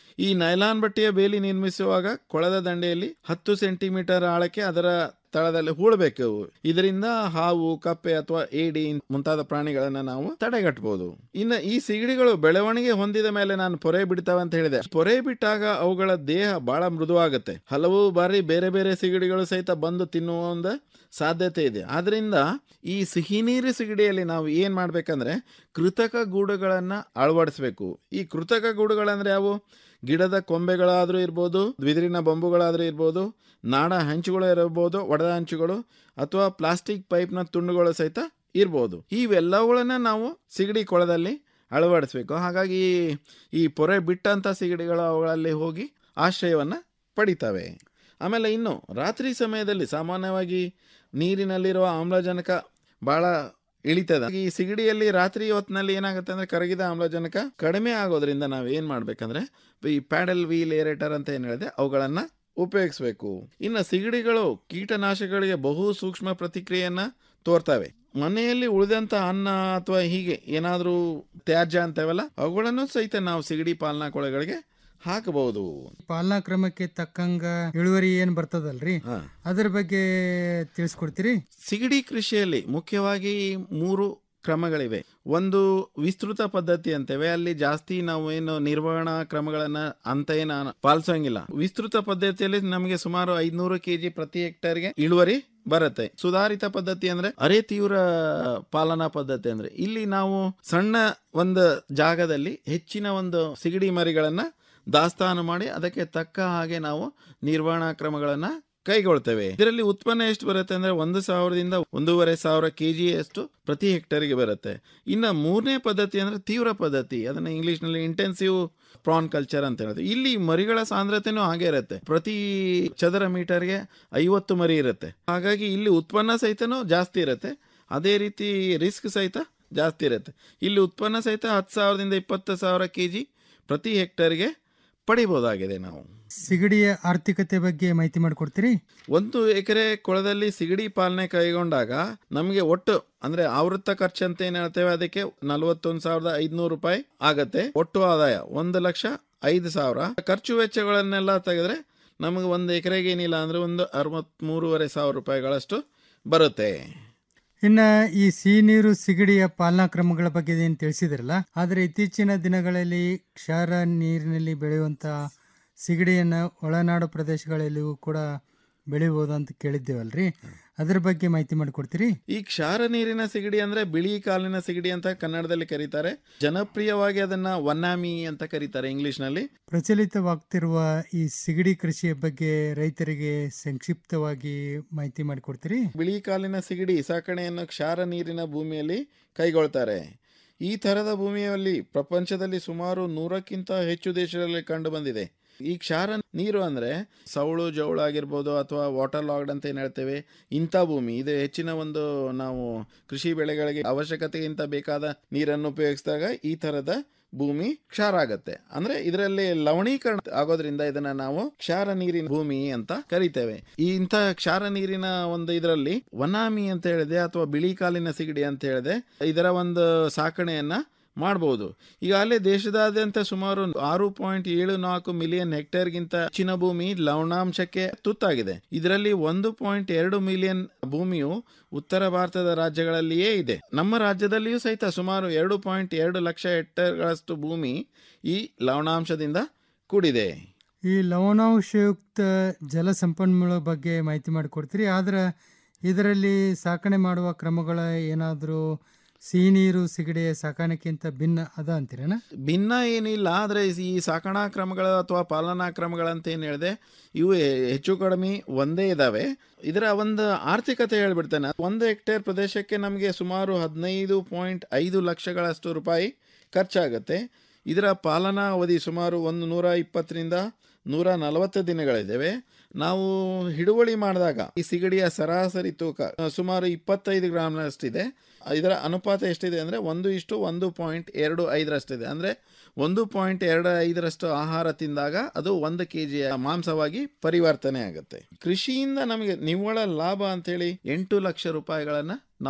ಈ ನೈಲಾನ್ ಬಟ್ಟೆಯ ಬೇಲಿ ನಿರ್ಮಿಸುವಾಗ ಕೊಳದ ದಂಡೆಯಲ್ಲಿ ಹತ್ತು ಸೆಂಟಿಮೀಟರ್ ಆಳಕ್ಕೆ ಅದರ ತಳದಲ್ಲಿ ಹೂಳಬೇಕು ಇದರಿಂದ ಹಾವು ಕಪ್ಪೆ ಅಥವಾ ಏಡಿ ಮುಂತಾದ ಪ್ರಾಣಿಗಳನ್ನ ನಾವು ತಡೆಗಟ್ಟಬಹುದು ಇನ್ನು ಈ ಸಿಗಡಿಗಳು ಬೆಳವಣಿಗೆ ಹೊಂದಿದ ಮೇಲೆ ನಾನು ಪೊರೆ ಬಿಡ್ತಾವೆ ಅಂತ ಹೇಳಿದೆ ಪೊರೆ ಬಿಟ್ಟಾಗ ಅವುಗಳ ದೇಹ ಬಹಳ ಮೃದುವಾಗುತ್ತೆ ಹಲವು ಬಾರಿ ಬೇರೆ ಬೇರೆ ಸಿಗಡಿಗಳು ಸಹಿತ ಬಂದು ತಿನ್ನುವ ಒಂದು ಸಾಧ್ಯತೆ ಇದೆ ಆದ್ರಿಂದ ಈ ಸಿಹಿ ನೀರು ಸಿಗಡಿಯಲ್ಲಿ ನಾವು ಏನ್ ಮಾಡ್ಬೇಕಂದ್ರೆ ಕೃತಕ ಗೂಡುಗಳನ್ನ ಅಳವಡಿಸ್ಬೇಕು ಈ ಕೃತಕ ಗೂಡುಗಳಂದ್ರೆ ಅವು ಗಿಡದ ಕೊಂಬೆಗಳಾದ್ರೂ ಇರ್ಬೋದು ಬಿದಿರಿನ ಬೊಂಬುಗಳಾದ್ರೂ ಇರ್ಬೋದು ನಾಡ ಹಂಚುಗಳು ಇರಬಹುದು ಒಡೆದ ಹಂಚುಗಳು ಅಥವಾ ಪ್ಲಾಸ್ಟಿಕ್ ಪೈಪ್ನ ತುಂಡುಗಳು ಸಹಿತ ಇರ್ಬೋದು ಇವೆಲ್ಲವುಗಳನ್ನ ನಾವು ಸಿಗಡಿ ಕೊಳದಲ್ಲಿ ಅಳವಡಿಸ್ಬೇಕು ಹಾಗಾಗಿ ಈ ಪೊರೆ ಬಿಟ್ಟಂತ ಸಿಗಡಿಗಳು ಅವುಗಳಲ್ಲಿ ಹೋಗಿ ಆಶ್ರಯವನ್ನ ಪಡಿತವೆ ಆಮೇಲೆ ಇನ್ನು ರಾತ್ರಿ ಸಮಯದಲ್ಲಿ ಸಾಮಾನ್ಯವಾಗಿ ನೀರಿನಲ್ಲಿರುವ ಆಮ್ಲಜನಕ ಬಹಳ ಇಳಿತದ ಈ ಸಿಗಡಿಯಲ್ಲಿ ರಾತ್ರಿ ಹೊತ್ತಿನಲ್ಲಿ ಏನಾಗುತ್ತೆ ಅಂದ್ರೆ ಕರಗಿದ ಆಮ್ಲಜನಕ ಕಡಿಮೆ ಆಗೋದ್ರಿಂದ ನಾವು ಏನ್ ಮಾಡ್ಬೇಕಂದ್ರೆ ಈ ಪ್ಯಾಡಲ್ ವೀಲ್ ಏರೇಟರ್ ಅಂತ ಏನ್ ಹೇಳಿದೆ ಅವುಗಳನ್ನ ಉಪಯೋಗಿಸ್ಬೇಕು ಇನ್ನು ಸಿಗಡಿಗಳು ಕೀಟನಾಶಕಗಳಿಗೆ ಬಹು ಸೂಕ್ಷ್ಮ ಪ್ರತಿಕ್ರಿಯೆಯನ್ನ ತೋರ್ತವೆ ಮನೆಯಲ್ಲಿ ಉಳಿದಂತ ಅನ್ನ ಅಥವಾ ಹೀಗೆ ಏನಾದ್ರೂ ತ್ಯಾಜ್ಯ ಅಂತೇವಲ್ಲ ಅವುಗಳನ್ನು ಸಹಿತ ನಾವು ಸಿಗಡಿ ಪಾಲನಾ ಕೊಳೆಗಳಿಗೆ ಹಾಕಬಹುದು ಪಾಲನಾ ಕ್ರಮಕ್ಕೆ ತಕ್ಕಂಗ ಇಳುವರಿ ಏನ್ ಬರ್ತದಲ್ರಿ ಅದ್ರ ಬಗ್ಗೆ ತಿಳಿಸ್ಕೊಡ್ತೀರಿ ಸಿಗಡಿ ಕೃಷಿಯಲ್ಲಿ ಮುಖ್ಯವಾಗಿ ಮೂರು ಕ್ರಮಗಳಿವೆ ಒಂದು ವಿಸ್ತೃತ ಪದ್ಧತಿ ಅಂತೇವೆ ಅಲ್ಲಿ ಜಾಸ್ತಿ ನಾವು ಏನು ನಿರ್ವಹಣಾ ಕ್ರಮಗಳನ್ನ ಅಂತ ಏನು ಪಾಲಿಸೋಂಗಿಲ್ಲ ವಿಸ್ತೃತ ಪದ್ಧತಿಯಲ್ಲಿ ನಮಗೆ ಸುಮಾರು ಐದ್ನೂರು ಕೆಜಿ ಪ್ರತಿ ಹೆಕ್ಟರ್ಗೆ ಇಳುವರಿ ಬರುತ್ತೆ ಸುಧಾರಿತ ಪದ್ಧತಿ ಅಂದ್ರೆ ಅರೆ ತೀವ್ರ ಪಾಲನಾ ಪದ್ಧತಿ ಅಂದ್ರೆ ಇಲ್ಲಿ ನಾವು ಸಣ್ಣ ಒಂದು ಜಾಗದಲ್ಲಿ ಹೆಚ್ಚಿನ ಒಂದು ಸಿಗಡಿ ಮರಿಗಳನ್ನ ದಾಸ್ತಾನು ಮಾಡಿ ಅದಕ್ಕೆ ತಕ್ಕ ಹಾಗೆ ನಾವು ನಿರ್ವಹಣಾ ಕ್ರಮಗಳನ್ನ ಕೈಗೊಳ್ತೇವೆ ಇದರಲ್ಲಿ ಉತ್ಪನ್ನ ಎಷ್ಟು ಬರುತ್ತೆ ಅಂದ್ರೆ ಒಂದು ಸಾವಿರದಿಂದ ಒಂದೂವರೆ ಸಾವಿರ ಕೆಜಿ ಅಷ್ಟು ಪ್ರತಿ ಹೆಕ್ಟರ್ಗೆ ಬರುತ್ತೆ ಇನ್ನ ಮೂರನೇ ಪದ್ಧತಿ ಅಂದ್ರೆ ತೀವ್ರ ಪದ್ಧತಿ ಅದನ್ನ ಇಂಗ್ಲಿಷ್ ನಲ್ಲಿ ಇಂಟೆನ್ಸಿವ್ ಪ್ರಾನ್ ಕಲ್ಚರ್ ಅಂತ ಹೇಳುತ್ತೆ ಇಲ್ಲಿ ಮರಿಗಳ ಸಾಂದ್ರತೆನೂ ಹಾಗೆ ಇರುತ್ತೆ ಪ್ರತಿ ಚದರ ಮೀಟರ್ಗೆ ಐವತ್ತು ಮರಿ ಇರುತ್ತೆ ಹಾಗಾಗಿ ಇಲ್ಲಿ ಉತ್ಪನ್ನ ಸಹಿತನೂ ಜಾಸ್ತಿ ಇರುತ್ತೆ ಅದೇ ರೀತಿ ರಿಸ್ಕ್ ಸಹಿತ ಜಾಸ್ತಿ ಇರುತ್ತೆ ಇಲ್ಲಿ ಉತ್ಪನ್ನ ಸಹಿತ ಹತ್ತು ಸಾವಿರದಿಂದ ಇಪ್ಪತ್ತು ಸಾವಿರ ಕೆಜಿ ಪ್ರತಿ ಹೆಕ್ಟರ್ಗೆ ಪಡಿಬಹುದಾಗಿದೆ ನಾವು ಸಿಗಡಿಯ ಆರ್ಥಿಕತೆ ಬಗ್ಗೆ ಮಾಹಿತಿ ಮಾಡಿಕೊಡ್ತೀರಿ ಒಂದು ಎಕರೆ ಕೊಳದಲ್ಲಿ ಸಿಗಡಿ ಪಾಲನೆ ಕೈಗೊಂಡಾಗ ನಮಗೆ ಒಟ್ಟು ಅಂದ್ರೆ ಆವೃತ್ತ ಖರ್ಚು ಅಂತ ಏನ್ ಹೇಳ್ತೇವೆ ಅದಕ್ಕೆ ನಲವತ್ತೊಂದು ಸಾವಿರದ ಐದ್ನೂರು ರೂಪಾಯಿ ಆಗತ್ತೆ ಒಟ್ಟು ಆದಾಯ ಒಂದು ಲಕ್ಷ ಐದು ಸಾವಿರ ಖರ್ಚು ವೆಚ್ಚಗಳನ್ನೆಲ್ಲ ತೆಗೆದ್ರೆ ನಮಗೆ ಒಂದು ಎಕರೆಗೆ ಏನಿಲ್ಲ ಅಂದ್ರೆ ಒಂದು ಅರವತ್ತ್ ಮೂರುವರೆ ಸಾವಿರ ರೂಪಾಯಿಗಳಷ್ಟು ಬರುತ್ತೆ ಇನ್ನ ಈ ಸಿಹಿ ನೀರು ಸಿಗಡಿಯ ಪಾಲನಾ ಕ್ರಮಗಳ ಬಗ್ಗೆ ಏನು ತಿಳಿಸಿದ್ರಲ್ಲ ಆದ್ರೆ ಇತ್ತೀಚಿನ ದಿನಗಳಲ್ಲಿ ಕ್ಷಾರ ನೀರಿನಲ್ಲಿ ಬೆಳೆಯುವಂತ ಸಿಗಡಿಯನ್ನ ಒಳನಾಡು ಪ್ರದೇಶಗಳಲ್ಲಿಯೂ ಕೂಡ ಬೆಳಿಬಹುದು ಅಂತ ಕೇಳಿದ್ದೇವಲ್ರಿ ಅದ್ರ ಬಗ್ಗೆ ಮಾಹಿತಿ ಮಾಡಿಕೊಡ್ತೀರಿ ಈ ಕ್ಷಾರ ನೀರಿನ ಸಿಗಡಿ ಅಂದ್ರೆ ಬಿಳಿ ಕಾಲಿನ ಸಿಗಡಿ ಅಂತ ಕನ್ನಡದಲ್ಲಿ ಕರೀತಾರೆ ಜನಪ್ರಿಯವಾಗಿ ಅದನ್ನ ವನ್ನಾಮಿ ಅಂತ ಕರೀತಾರೆ ಇಂಗ್ಲಿಷ್ ನಲ್ಲಿ ಪ್ರಚಲಿತವಾಗ್ತಿರುವ ಈ ಸಿಗಡಿ ಕೃಷಿಯ ಬಗ್ಗೆ ರೈತರಿಗೆ ಸಂಕ್ಷಿಪ್ತವಾಗಿ ಮಾಹಿತಿ ಮಾಡಿಕೊಡ್ತೀರಿ ಬಿಳಿ ಕಾಲಿನ ಸಿಗಡಿ ಸಾಕಣೆಯನ್ನು ಕ್ಷಾರ ನೀರಿನ ಭೂಮಿಯಲ್ಲಿ ಕೈಗೊಳ್ತಾರೆ ಈ ತರದ ಭೂಮಿಯಲ್ಲಿ ಪ್ರಪಂಚದಲ್ಲಿ ಸುಮಾರು ನೂರಕ್ಕಿಂತ ಹೆಚ್ಚು ದೇಶಗಳಲ್ಲಿ ಕಂಡು ಬಂದಿದೆ ಈ ಕ್ಷಾರ ನೀರು ಅಂದ್ರೆ ಸೌಳು ಜೌಳು ಆಗಿರ್ಬೋದು ಅಥವಾ ವಾಟರ್ ಲಾಗ್ಡ್ ಅಂತ ಏನು ಹೇಳ್ತೇವೆ ಇಂಥ ಭೂಮಿ ಇದು ಹೆಚ್ಚಿನ ಒಂದು ನಾವು ಕೃಷಿ ಬೆಳೆಗಳಿಗೆ ಅವಶ್ಯಕತೆಗಿಂತ ಬೇಕಾದ ನೀರನ್ನು ಉಪಯೋಗಿಸಿದಾಗ ಈ ತರದ ಭೂಮಿ ಕ್ಷಾರ ಆಗತ್ತೆ ಅಂದ್ರೆ ಇದರಲ್ಲಿ ಲವಣೀಕರಣ ಆಗೋದ್ರಿಂದ ಇದನ್ನ ನಾವು ಕ್ಷಾರ ನೀರಿನ ಭೂಮಿ ಅಂತ ಕರಿತೇವೆ ಈ ಇಂಥ ಕ್ಷಾರ ನೀರಿನ ಒಂದು ಇದರಲ್ಲಿ ವನಾಮಿ ಅಂತ ಹೇಳಿದೆ ಅಥವಾ ಬಿಳಿ ಕಾಲಿನ ಸಿಗಡಿ ಅಂತ ಹೇಳಿದೆ ಇದರ ಒಂದು ಸಾಕಣೆಯನ್ನ ಮಾಡಬಹುದು ಈಗಾಗಲೇ ದೇಶದಾದ್ಯಂತ ಸುಮಾರು ಆರು ಪಾಯಿಂಟ್ ಏಳು ನಾಲ್ಕು ಮಿಲಿಯನ್ ಹೆಕ್ಟೇರ್ಗಿಂತ ಹೆಚ್ಚಿನ ಭೂಮಿ ಲವಣಾಂಶಕ್ಕೆ ತುತ್ತಾಗಿದೆ ಇದರಲ್ಲಿ ಒಂದು ಪಾಯಿಂಟ್ ಎರಡು ಮಿಲಿಯನ್ ಭೂಮಿಯು ಉತ್ತರ ಭಾರತದ ರಾಜ್ಯಗಳಲ್ಲಿಯೇ ಇದೆ ನಮ್ಮ ರಾಜ್ಯದಲ್ಲಿಯೂ ಸಹಿತ ಸುಮಾರು ಎರಡು ಪಾಯಿಂಟ್ ಎರಡು ಲಕ್ಷ ಹೆಕ್ಟೇರ್ಗಳಷ್ಟು ಭೂಮಿ ಈ ಲವಣಾಂಶದಿಂದ ಕೂಡಿದೆ ಈ ಲವಣಾಂಶಯುಕ್ತ ಜಲ ಸಂಪನ್ಮೂಲ ಬಗ್ಗೆ ಮಾಹಿತಿ ಮಾಡಿಕೊಡ್ತೀರಿ ಆದ್ರೆ ಇದರಲ್ಲಿ ಸಾಕಣೆ ಮಾಡುವ ಕ್ರಮಗಳ ಏನಾದರೂ ಸಿಹಿ ನೀರು ಸಿಗಡಿಯ ಸಾಕಾಣಿಕೆಗಿಂತ ಭಿನ್ನ ಅದ ಅಂತೀರೇನ ಭಿನ್ನ ಏನಿಲ್ಲ ಆದರೆ ಈ ಸಾಕಣಾ ಕ್ರಮಗಳು ಅಥವಾ ಪಾಲನಾ ಕ್ರಮಗಳಂತ ಏನು ಹೇಳಿದೆ ಇವು ಹೆಚ್ಚು ಕಡಿಮೆ ಒಂದೇ ಇದಾವೆ ಇದರ ಒಂದು ಆರ್ಥಿಕತೆ ಹೇಳ್ಬಿಡ್ತೇನೆ ಒಂದು ಹೆಕ್ಟೇರ್ ಪ್ರದೇಶಕ್ಕೆ ನಮಗೆ ಸುಮಾರು ಹದಿನೈದು ಪಾಯಿಂಟ್ ಐದು ಲಕ್ಷಗಳಷ್ಟು ರೂಪಾಯಿ ಖರ್ಚಾಗುತ್ತೆ ಇದರ ಪಾಲನಾ ಅವಧಿ ಸುಮಾರು ಒಂದು ನೂರ ಇಪ್ಪತ್ತರಿಂದ ನೂರ ನಲವತ್ತು ದಿನಗಳಿದ್ದಾವೆ ನಾವು ಹಿಡುವಳಿ ಮಾಡಿದಾಗ ಈ ಸಿಗಡಿಯ ಸರಾಸರಿ ತೂಕ ಸುಮಾರು ಇಪ್ಪತ್ತೈದು ಗ್ರಾಮ್ನಷ್ಟಿದೆ ಇದರ ಅನುಪಾತ ಎಷ್ಟಿದೆ ಅಂದರೆ ಒಂದು ಇಷ್ಟು ಒಂದು ಪಾಯಿಂಟ್ ಎರಡು ಐದರಷ್ಟಿದೆ ಅಂದರೆ ಒಂದು ಪಾಯಿಂಟ್ ಎರಡು ಐದರಷ್ಟು ಆಹಾರ ತಿಂದಾಗ ಅದು ಒಂದು ಕೆ ಜಿಯ ಮಾಂಸವಾಗಿ ಪರಿವರ್ತನೆ ಆಗುತ್ತೆ ಕೃಷಿಯಿಂದ ನಮಗೆ ನಿವ್ವಳ ಲಾಭ ಅಂತೇಳಿ ಎಂಟು ಲಕ್ಷ ರೂಪಾಯಿಗಳನ್ನು ನಾವು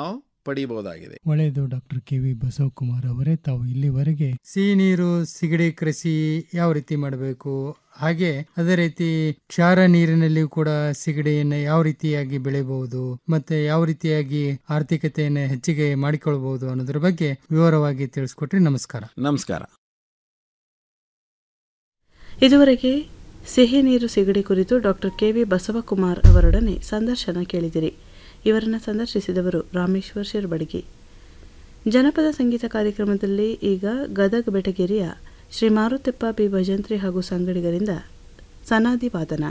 ಪಡಿಬಹುದಾಗಿದೆ ಒಳ್ಳೆಯದು ಡಾಕ್ಟರ್ ಕೆ ವಿ ಬಸವಕುಮಾರ್ ಅವರೇ ತಾವು ಇಲ್ಲಿವರೆಗೆ ಸಿಹಿ ನೀರು ಸಿಗಡಿ ಕೃಷಿ ಯಾವ ರೀತಿ ಮಾಡಬೇಕು ಹಾಗೆ ಅದೇ ರೀತಿ ಕ್ಷಾರ ನೀರಿನಲ್ಲಿ ಕೂಡ ಸಿಗಡಿಯನ್ನ ಯಾವ ರೀತಿಯಾಗಿ ಬೆಳೆಯಬಹುದು ಮತ್ತೆ ಯಾವ ರೀತಿಯಾಗಿ ಆರ್ಥಿಕತೆಯನ್ನು ಹೆಚ್ಚಿಗೆ ಮಾಡಿಕೊಳ್ಬಹುದು ಅನ್ನೋದ್ರ ಬಗ್ಗೆ ವಿವರವಾಗಿ ತಿಳಿಸ್ಕೊಟ್ರಿ ನಮಸ್ಕಾರ ನಮಸ್ಕಾರ ಇದುವರೆಗೆ ಸಿಹಿ ನೀರು ಸಿಗಡಿ ಕುರಿತು ಡಾಕ್ಟರ್ ಕೆ ವಿ ಬಸವಕುಮಾರ್ ಅವರೊಡನೆ ಸಂದರ್ಶನ ಕೇಳಿದಿರಿ ಇವರನ್ನು ಸಂದರ್ಶಿಸಿದವರು ರಾಮೇಶ್ವರ್ ಶಿರ್ಬಡಗಿ ಜನಪದ ಸಂಗೀತ ಕಾರ್ಯಕ್ರಮದಲ್ಲಿ ಈಗ ಗದಗ ಬೆಟಗೇರಿಯ ಶ್ರೀ ಮಾರುತಿಪ್ಪ ಬಿ ಭಜಂತ್ರಿ ಹಾಗೂ ಸಂಗಡಿಗರಿಂದ ಸನಾದಿ ವಾದನ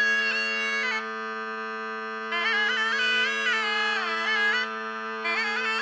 ಆ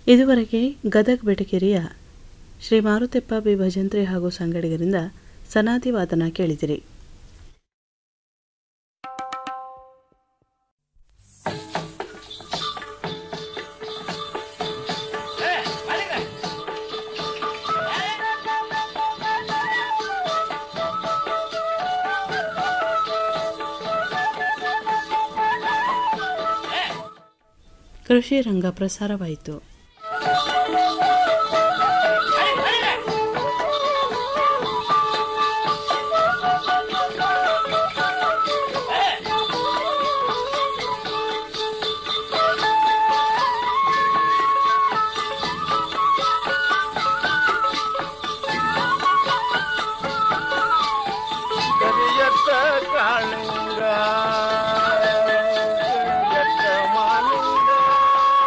ಇದುವರೆಗೆ ಗದಗ್ ಬೆಟಕೆರೆಯ ಶ್ರೀ ಮಾರುತೆಪ್ಪ ಬಿ ಭಜಂತ್ರಿ ಹಾಗೂ ಸಂಗಡಿಗರಿಂದ ಸನಾದಿ ವಾದನ ಕೇಳಿದಿರಿ ಕೃಷಿ ರಂಗ ಪ್ರಸಾರವಾಯಿತು